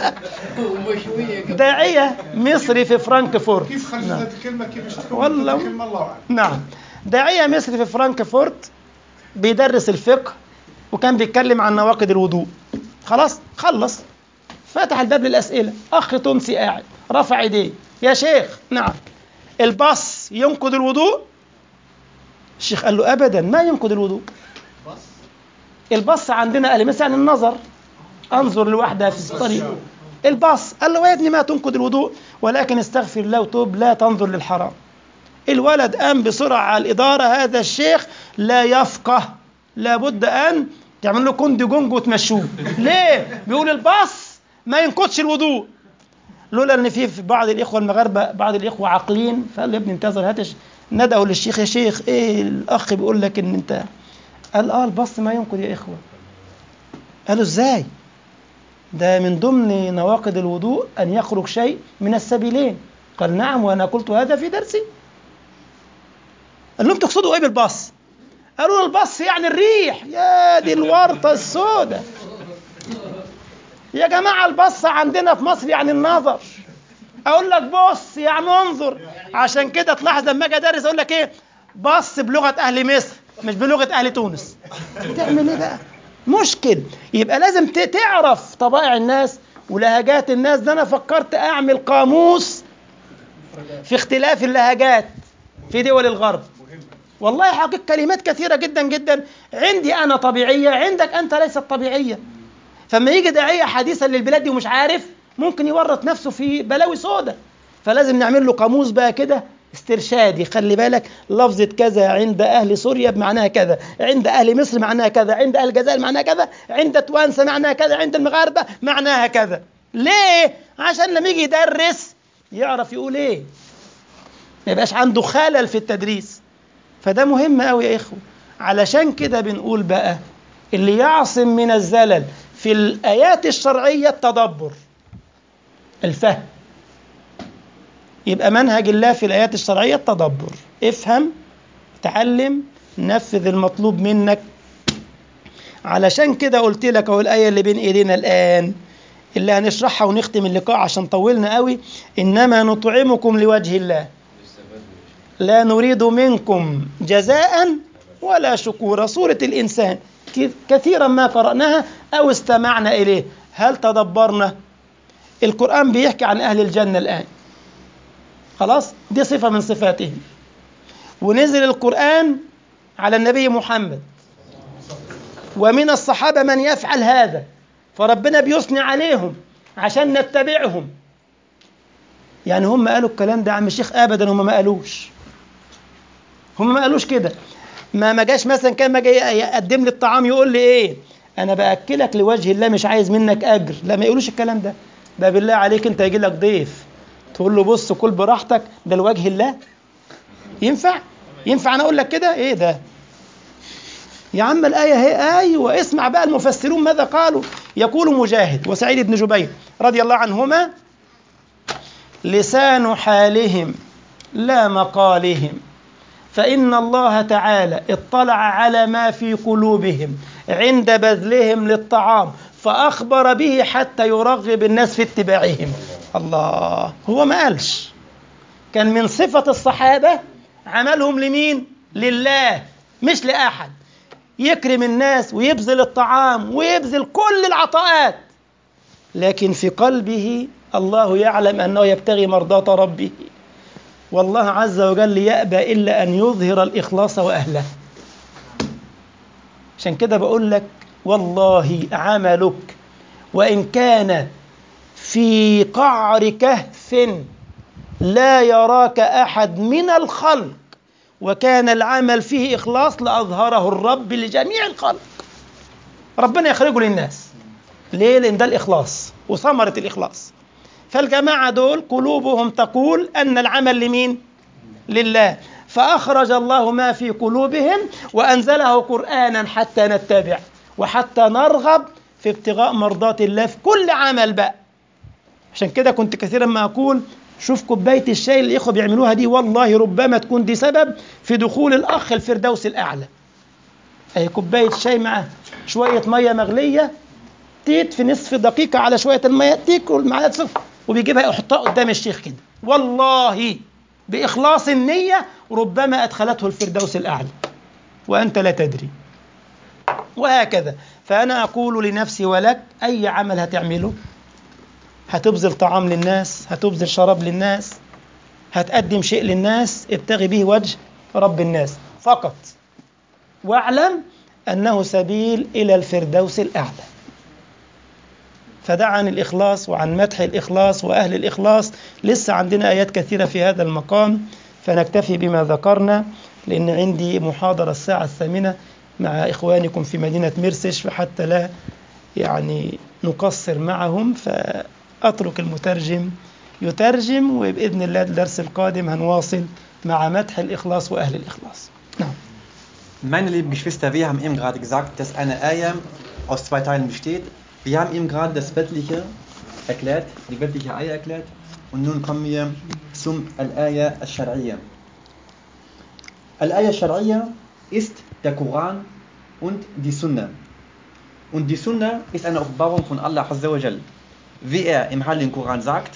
داعية مصري في فرانكفورت كيف خرجت هذه الكلمه كيف تكون والله. الكلمه الله اعلم نعم داعية مصري في فرانكفورت بيدرس الفقه وكان بيتكلم عن نواقض الوضوء خلاص خلص فتح الباب للأسئلة أخ تونسي قاعد رفع ايديه يا شيخ نعم البص ينقض الوضوء الشيخ قال له أبدا ما ينقض الوضوء البص عندنا أهل مثلا النظر أنظر لوحدها في الطريق البص قال له يا ابني ما تنقض الوضوء ولكن استغفر الله وتوب لا تنظر للحرام الولد قام بسرعة على الإدارة هذا الشيخ لا يفقه لابد أن تعمل له كوندي جونج وتمشوه ليه؟ بيقول الباص ما ينقضش الوضوء لولا ان في في بعض الاخوه المغاربه بعض الاخوه عاقلين فقال له يا ابني انتظر هاتش ندعوا للشيخ يا شيخ ايه الاخ بيقول لك ان انت قال اه البص ما ينقض يا اخوه قالوا ازاي ده من ضمن نواقض الوضوء ان يخرج شيء من السبيلين قال نعم وانا قلت هذا في درسي قال لهم تقصدوا ايه بالبص قالوا له البص يعني الريح يا دي الورطه السوداء يا جماعه البص عندنا في مصر يعني النظر اقول لك بص يعني انظر عشان كده تلاحظ لما اجي ادرس اقول لك ايه بص بلغه اهل مصر مش بلغه اهل تونس تعمل ايه بقى مشكل يبقى لازم ت- تعرف طبائع الناس ولهجات الناس ده انا فكرت اعمل قاموس في اختلاف اللهجات في دول الغرب والله حقيقة كلمات كثيرة جدا جدا عندي أنا طبيعية عندك أنت ليست طبيعية فما يجي داعية حديثا للبلاد دي ومش عارف ممكن يورط نفسه في بلاوي سودة فلازم نعمل له قاموس بقى كده استرشادي خلي بالك لفظة كذا عند أهل سوريا بمعناها كذا عند أهل مصر معناها كذا عند أهل الجزائر معناها كذا عند توانسة معناها كذا عند المغاربة معناها كذا ليه؟ عشان لما يجي يدرس يعرف يقول ايه ما يبقاش عنده خلل في التدريس فده مهم قوي يا إخوة علشان كده بنقول بقى اللي يعصم من الزلل في الآيات الشرعية التدبر الفهم يبقى منهج الله في الآيات الشرعية التدبر افهم تعلم نفذ المطلوب منك علشان كده قلت لك اهو الآية اللي بين إيدينا الآن اللي هنشرحها ونختم اللقاء عشان طولنا قوي إنما نطعمكم لوجه الله لا نريد منكم جزاء ولا شكورا سورة الإنسان كثيرا ما قرأناها أو استمعنا إليه هل تدبرنا القرآن بيحكي عن أهل الجنة الآن خلاص دي صفة من صفاتهم ونزل القرآن على النبي محمد ومن الصحابة من يفعل هذا فربنا بيثني عليهم عشان نتبعهم يعني هم قالوا الكلام ده عم الشيخ ابدا هم ما قالوش هم ما قالوش كده ما ما جاش مثلا كان ما جاي يقدم لي الطعام يقول لي ايه انا باكلك لوجه الله مش عايز منك اجر لا ما يقولوش الكلام ده ده بالله عليك انت يجي لك ضيف تقول له بص كل براحتك ده لوجه الله ينفع ينفع انا اقول لك كده ايه ده يا عم الآية هي أيوة اسمع بقى المفسرون ماذا قالوا يقول مجاهد وسعيد بن جبير رضي الله عنهما لسان حالهم لا مقالهم فإن الله تعالى اطلع على ما في قلوبهم عند بذلهم للطعام فأخبر به حتى يرغب الناس في اتباعهم الله هو ما قالش كان من صفة الصحابة عملهم لمين لله مش لأحد يكرم الناس ويبذل الطعام ويبذل كل العطاءات لكن في قلبه الله يعلم أنه يبتغي مرضاة ربه والله عز وجل يأبى إلا أن يظهر الإخلاص وأهله عشان كده بقول لك والله عملك وإن كان في قعر كهف لا يراك أحد من الخلق وكان العمل فيه إخلاص لأظهره الرب لجميع الخلق ربنا يخرجه للناس ليه؟ لأن ده الإخلاص وثمرة الإخلاص فالجماعة دول قلوبهم تقول أن العمل لمين؟ لله فأخرج الله ما في قلوبهم وأنزله قرآنا حتى نتبع وحتى نرغب في ابتغاء مرضات الله في كل عمل بقى عشان كده كنت كثيرا ما أقول شوف كوباية الشاي اللي الإخوة بيعملوها دي والله ربما تكون دي سبب في دخول الأخ الفردوس الأعلى أي كوباية شاي مع شوية مية مغلية تيت في نصف دقيقة على شوية المية تاكل معلقة سكر وبيجيبها يحطها قدام الشيخ كده والله بإخلاص النية ربما أدخلته الفردوس الأعلى وأنت لا تدري وهكذا فأنا أقول لنفسي ولك أي عمل هتعمله هتبذل طعام للناس هتبذل شراب للناس هتقدم شيء للناس ابتغي به وجه رب الناس فقط واعلم أنه سبيل إلى الفردوس الأعلى فده عن الإخلاص وعن مدح الإخلاص وأهل الإخلاص لسه عندنا آيات كثيرة في هذا المقام فنكتفي بما ذكرنا لأن عندي محاضرة الساعة الثامنة مع إخوانكم في مدينة مرسش فحتى لا يعني نقصر معهم فأترك المترجم يترجم وبإذن الله الدرس القادم هنواصل مع مدح الإخلاص وأهل الإخلاص نعم Meine lieben Geschwister, wir haben eben gerade gesagt, dass eine Eier aus zwei Teilen besteht. Wir haben eben gerade das Weltliche erklärt, die weltliche Eier erklärt. Und nun kommen wir zum Al-Ayah al-Shar'iyya. Al-Ayah al-Shar'iyya ist der Koran und die Sunna. Und die Sunna ist eine Offenbarung von Allah Azza wa Jal. Wie er im Heiligen Koran sagt,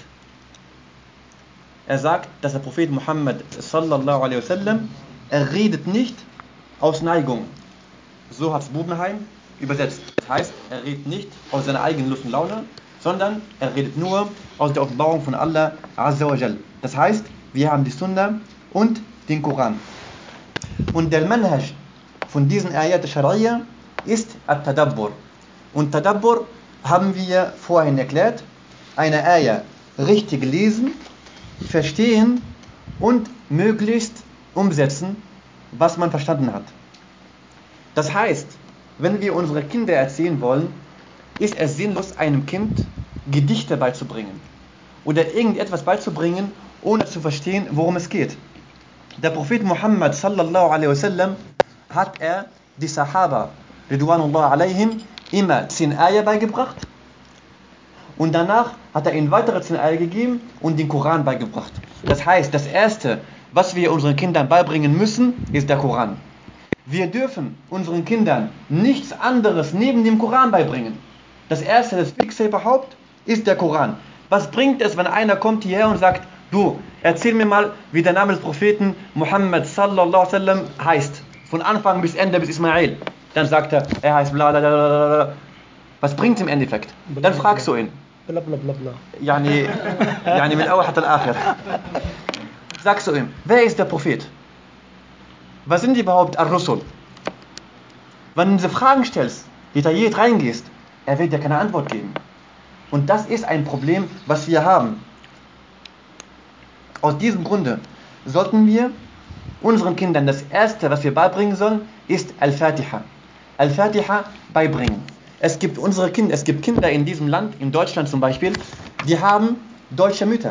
er sagt, dass der Prophet Muhammad sallallahu alaihi wasallam, er redet nicht aus Neigung. So hat es Bubenheim übersetzt. Das heißt, er redet nicht aus seiner eigenen Lust und Laune, sondern er redet nur aus der Offenbarung von Allah Azza wa Jal. Das heißt, wir haben die Sunna und den Koran. Und der Manhaj von diesen Ayat Shar'iyya ist At-Tadabbur. Und Tadabbur haben wir vorhin erklärt, eine Eier richtig lesen, verstehen und möglichst umsetzen, was man verstanden hat. Das heißt, wenn wir unsere Kinder erziehen wollen, ist es sinnlos, einem Kind Gedichte beizubringen oder irgendetwas beizubringen, ohne zu verstehen, worum es geht. Der Prophet Muhammad sallallahu alaihi wasallam hat er die Sahaba Ridwanullah alaihim immer zehn Eier beigebracht und danach hat er ihnen weitere zehn Eier gegeben und den Koran beigebracht. Das heißt, das erste, was wir unseren Kindern beibringen müssen, ist der Koran. Wir dürfen unseren Kindern nichts anderes neben dem Koran beibringen. Das erste, das wichtigste überhaupt, ist der Koran. Was bringt es, wenn einer kommt hierher und sagt, du, erzähl mir mal, wie der Name des Propheten Muhammad sallallahu alaihi wasallam heißt. Von Anfang bis Ende bis Ismail. Dann sagt er, er heißt bla bla bla bla. bla. Was bringt im Endeffekt? Dann fragst du ihn. بلا بلا بلا بلا يعني يعني من اول حتى الاخر sagst du ihm wer ist der Prophet was sind überhaupt Ar-Rusul wenn du diese Fragen stellst detailliert reingehst er wird dir keine Antwort geben und das ist ein Problem was wir haben aus diesem Grunde sollten wir unseren Kindern das erste was wir beibringen sollen ist Al-Fatiha Al-Fatiha beibringen es gibt unsere Kinder, es gibt Kinder in diesem Land, in Deutschland zum Beispiel, die haben deutsche Mütter.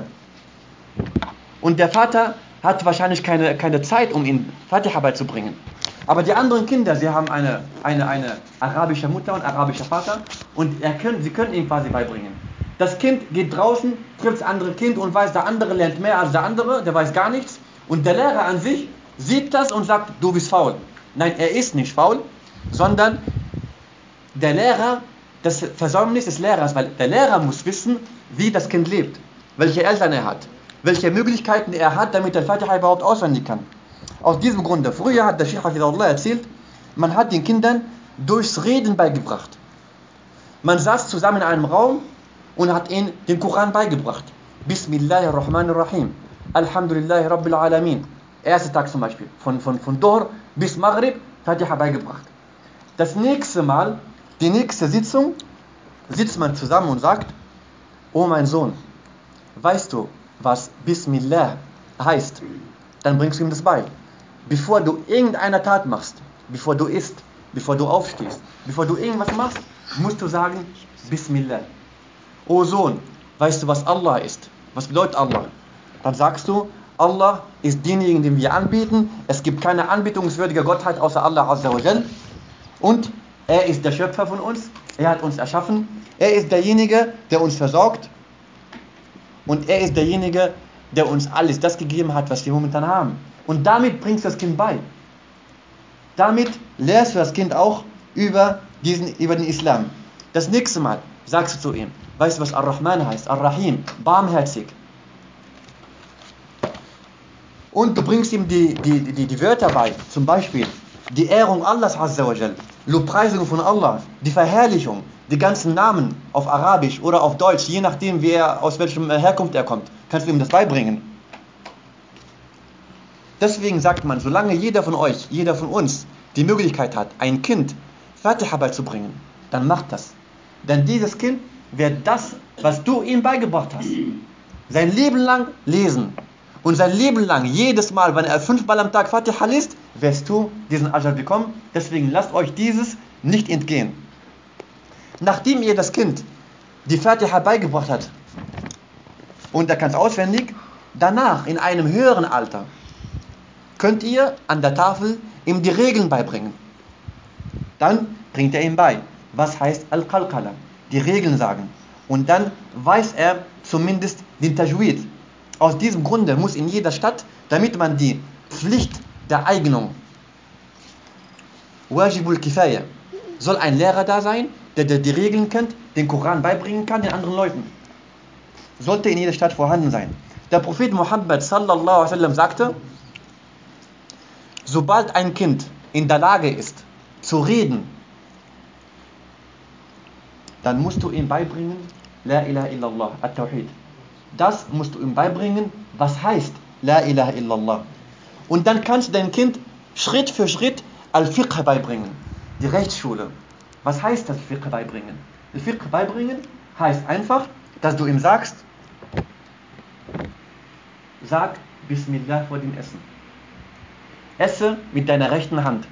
Und der Vater hat wahrscheinlich keine, keine Zeit, um ihnen Fatiha beizubringen. Aber die anderen Kinder, sie haben eine, eine, eine arabische Mutter und arabischer Vater und er können, sie können ihm quasi beibringen. Das Kind geht draußen, trifft das andere Kind und weiß, der andere lernt mehr als der andere, der weiß gar nichts. Und der Lehrer an sich sieht das und sagt, du bist faul. Nein, er ist nicht faul, sondern der Lehrer, das Versäumnis des Lehrers, weil der Lehrer muss wissen, wie das Kind lebt, welche Eltern er hat, welche Möglichkeiten er hat, damit der Fatiha überhaupt auswendig kann. Aus diesem Grunde, früher hat der Sheikh Hafidullah erzählt, man hat den Kindern durchs Reden beigebracht. Man saß zusammen in einem Raum und hat ihnen den Koran beigebracht. Bismillahirrahmanirrahim. Alhamdulillahi Rabbil Alamin. Erster Tag zum Beispiel. Von, von, von Dohr bis Maghrib Fatiha beigebracht. Das nächste Mal, die nächste Sitzung, sitzt man zusammen und sagt, oh mein Sohn, weißt du, was Bismillah heißt? Dann bringst du ihm das bei. Bevor du irgendeine Tat machst, bevor du isst, bevor du aufstehst, bevor du irgendwas machst, musst du sagen, Bismillah. O Sohn, weißt du, was Allah ist? Was bedeutet Allah? Dann sagst du, Allah ist denjenigen, den wir anbieten. Es gibt keine anbetungswürdige Gottheit außer Allah Azza wa Jal. Und er ist der Schöpfer von uns. Er hat uns erschaffen. Er ist derjenige, der uns versorgt. Und er ist derjenige, der uns alles das gegeben hat, was wir momentan haben. Und damit bringst du das Kind bei. Damit lehrst du das Kind auch über, diesen, über den Islam. Das nächste Mal sagst du zu ihm, weißt du, was Ar-Rahman heißt? Ar-Rahim, barmherzig. Und du bringst ihm die, die, die, die Wörter bei, zum Beispiel die Ehrung Allahs Azza wa Jal, Lobpreisung von Allah, die Verherrlichung, die ganzen Namen auf Arabisch oder auf Deutsch, je nachdem, wer aus welchem Herkunft er kommt, kannst du ihm das beibringen. Deswegen sagt man, solange jeder von euch, jeder von uns die Möglichkeit hat, ein Kind Fatiha beizubringen, dann macht das. Denn dieses Kind wird das, was du ihm beigebracht hast, sein Leben lang lesen. Und sein Leben lang, jedes Mal, wenn er fünfmal am Tag Fatiha liest, wirst du diesen Ajal bekommen. Deswegen lasst euch dieses nicht entgehen. Nachdem ihr das Kind die Fatiha beigebracht hat und er kann es auswendig, danach in einem höheren Alter könnt ihr an der Tafel ihm die Regeln beibringen. Dann bringt er ihm bei, was heißt Al-Qalqala, die Regeln sagen. Und dann weiß er zumindest den Tajwid. Aus diesem Grunde muss in jeder Stadt, damit man die Pflicht der Eignung, Wajibul Kifaya, soll ein Lehrer da sein, der, der die Regeln kennt, den Koran beibringen kann den anderen Leuten. Sollte in jeder Stadt vorhanden sein. Der Prophet Muhammad sallallahu alaihi wasallam sagte, sobald ein Kind in der Lage ist zu reden, dann musst du ihm beibringen, La ilaha illallah, at-Tawhid. Das musst du ihm beibringen, was heißt La ilaha illallah. Und dann kannst du deinem Kind Schritt für Schritt Al-Fiqh beibringen, die Rechtsschule. Was heißt das Fiqh beibringen? Fiqh beibringen heißt einfach, dass du ihm sagst, sag Bismillah vor dem Essen. Esse mit deiner rechten Hand.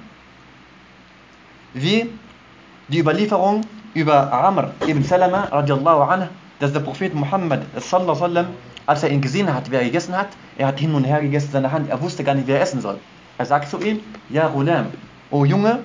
Wie die Überlieferung über Amr ibn Salama radiallahu anhu, dass der Prophet Muhammad sallallahu sallam, als er ihn gesehen hat, wer er gegessen hat, er hat hin und her gegessen seine Hand, er wusste gar nicht, wer er essen soll. Er sagt zu ihm, Ja Ghulam, o Junge,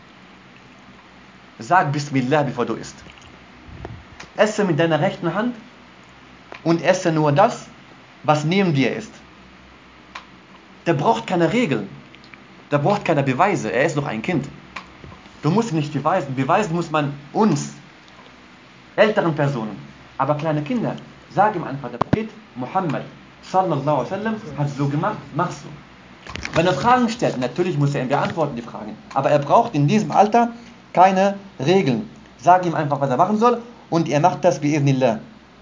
sag Bismillah, bevor du isst. Esse mit deiner rechten Hand und esse nur das, was neben dir ist. Der braucht keine Regeln. Der braucht keine Beweise. Er ist noch ein Kind. Du musst ihn nicht beweisen. Beweisen muss man uns, älteren Personen. Aber kleine Kinder, sag ihm einfach, der Prophet Muhammad sallallahu alaihi wasallam hat so gemacht, machst du. Wenn er Fragen stellt, natürlich muss er ihm beantworten, die Fragen. Aber er braucht in diesem Alter keine Regeln. Sag ihm einfach, was er machen soll und er macht das wie Ibnillah.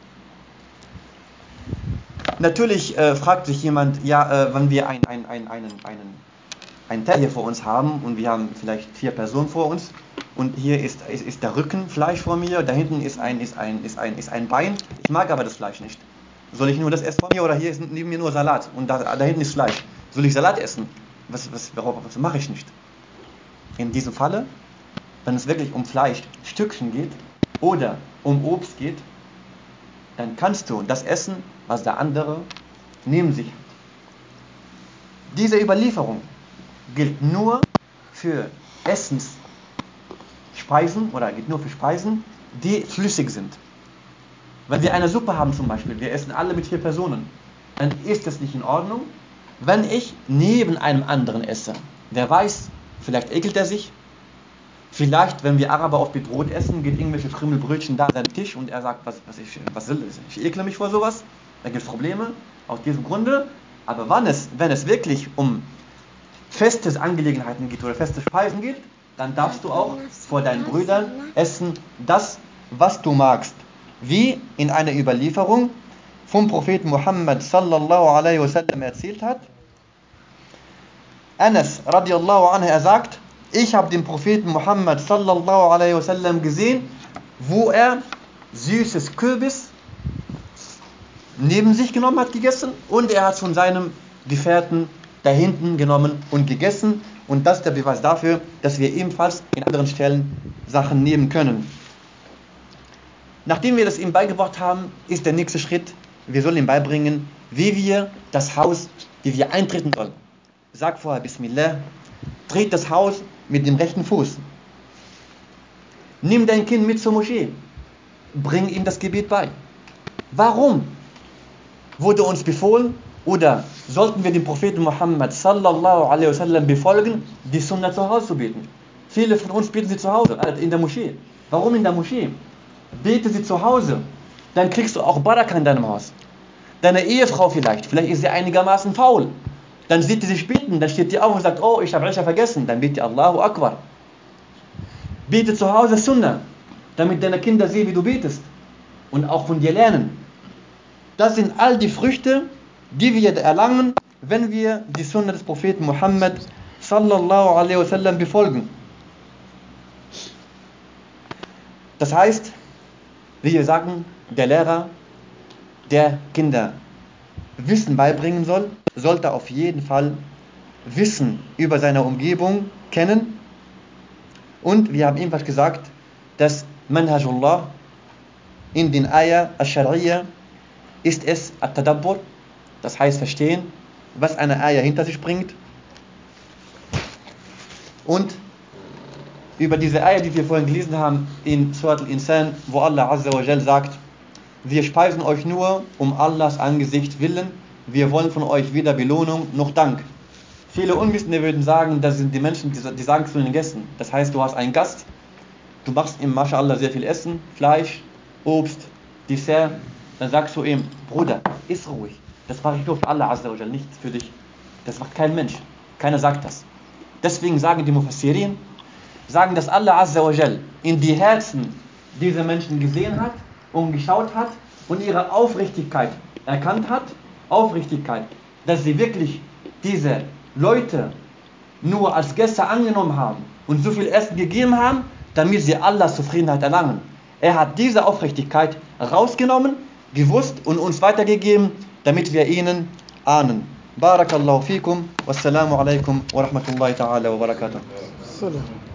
Natürlich äh, fragt sich jemand, ja, äh, wenn wir ein, ein, ein, einen, einen, einen Teller hier vor uns haben und wir haben vielleicht vier Personen vor uns und hier ist, ist, ist der Rückenfleisch vor mir, da hinten ist ein, ist, ein, ist, ein, ist ein Bein, ich mag aber das Fleisch nicht. Soll ich nur das essen vor mir oder hier ist neben mir nur Salat und da, da hinten ist Fleisch. Soll ich Salat essen? Was, was, was mache ich nicht? In diesem Falle, wenn es wirklich um Fleischstückchen geht oder um Obst geht, dann kannst du das essen, was der andere neben sich hat. Diese Überlieferung gilt nur für Essensspeisen oder gilt nur für Speisen, die flüssig sind. Wenn wir eine Suppe haben zum Beispiel, wir essen alle mit vier Personen, dann ist es nicht in Ordnung, wenn ich neben einem anderen esse. Wer weiß, vielleicht ekelt er sich, Vielleicht, wenn wir Araber oft mit Brot essen, geht irgendwelche Krümelbrötchen da an den Tisch und er sagt, was, was, ich, was will das? Ich ekle mich vor sowas. Da gibt es Probleme aus diesem Grunde. Aber wann es, wenn es wirklich um feste Angelegenheiten geht oder feste Speisen geht, dann darfst du auch vor deinen Brüdern essen das, was du magst. Wie in einer Überlieferung vom Propheten Muhammad sallallahu alaihi wasallam erzählt hat. Anas radiallahu anhu, er sagt, ich habe den Propheten Muhammad sallallahu alaihi wasallam gesehen, wo er süßes Kürbis neben sich genommen hat, gegessen und er hat von seinem Gefährten da hinten genommen und gegessen und das ist der Beweis dafür, dass wir ebenfalls in anderen Stellen Sachen nehmen können. Nachdem wir das ihm beigebracht haben, ist der nächste Schritt, wir sollen ihm beibringen, wie wir das Haus, wie wir eintreten sollen. Sag vorher Bismillah, dreht das Haus mit dem rechten Fuß. Nimm dein Kind mit zur Moschee. Bring ihm das Gebet bei. Warum wurde uns befohlen oder sollten wir den Propheten Muhammad sallallahu alaihi wasallam befolgen, die Sunna zu Hause zu beten? Viele von uns beten sie zu Hause, in der Moschee. Warum in der Moschee? Bete sie zu Hause, dann kriegst du auch Baraka in deinem Haus. Deine Ehefrau vielleicht, vielleicht ist sie einigermaßen faul. Dann sieht sie sich beten, dann steht die auf und sagt, oh, ich habe Isha vergessen. Dann betet Allahu Akbar. Bete zu Hause Sunnah, damit deine Kinder sehen, wie du betest. Und auch von dir lernen. Das sind all die Früchte, die wir erlangen, wenn wir die Sunna des Propheten Muhammad sallallahu alaihi wasallam befolgen. Das heißt, wie wir sagen, der Lehrer, der Kinder Wissen beibringen soll, sollte auf jeden Fall Wissen über seine Umgebung kennen. Und wir haben ebenfalls gesagt, dass Manhajullah in den Ayah al-Shari'ah ist es At-Tadabbur, das heißt verstehen, was eine Ayah hinter sich bringt. Und über diese Ayah, die wir vorhin gelesen haben in Surat al-Insan, wo Allah Azza wa Jal sagt, wir speisen euch nur um Allahs Angesicht willen, wir wollen von euch weder Belohnung noch Dank. Viele Unwissende würden sagen, das sind die Menschen, die sagen zu den Gästen. Das heißt, du hast einen Gast, du machst ihm, Mashallah, sehr viel Essen, Fleisch, Obst, Dessert, dann sagst du ihm, Bruder, iss ruhig. Das mache ich nur für Allah Azza wa Jal, nicht für dich. Das macht kein Mensch. Keiner sagt das. Deswegen sagen die Mufassirin, sagen, dass Allah Azza wa Jal in die Herzen dieser Menschen gesehen hat und geschaut hat und ihre Aufrichtigkeit erkannt hat, Aufrichtigkeit, dass sie wirklich diese Leute nur als Gäste angenommen haben und so viel Essen gegeben haben, damit sie Allahs Zufriedenheit erlangen. Er hat diese Aufrichtigkeit rausgenommen, gewusst und uns weitergegeben, damit wir ihnen ahnen. Barakallahu fikum, wassalamu alaikum wa rahmatullahi ta'ala wa barakatuh. السلام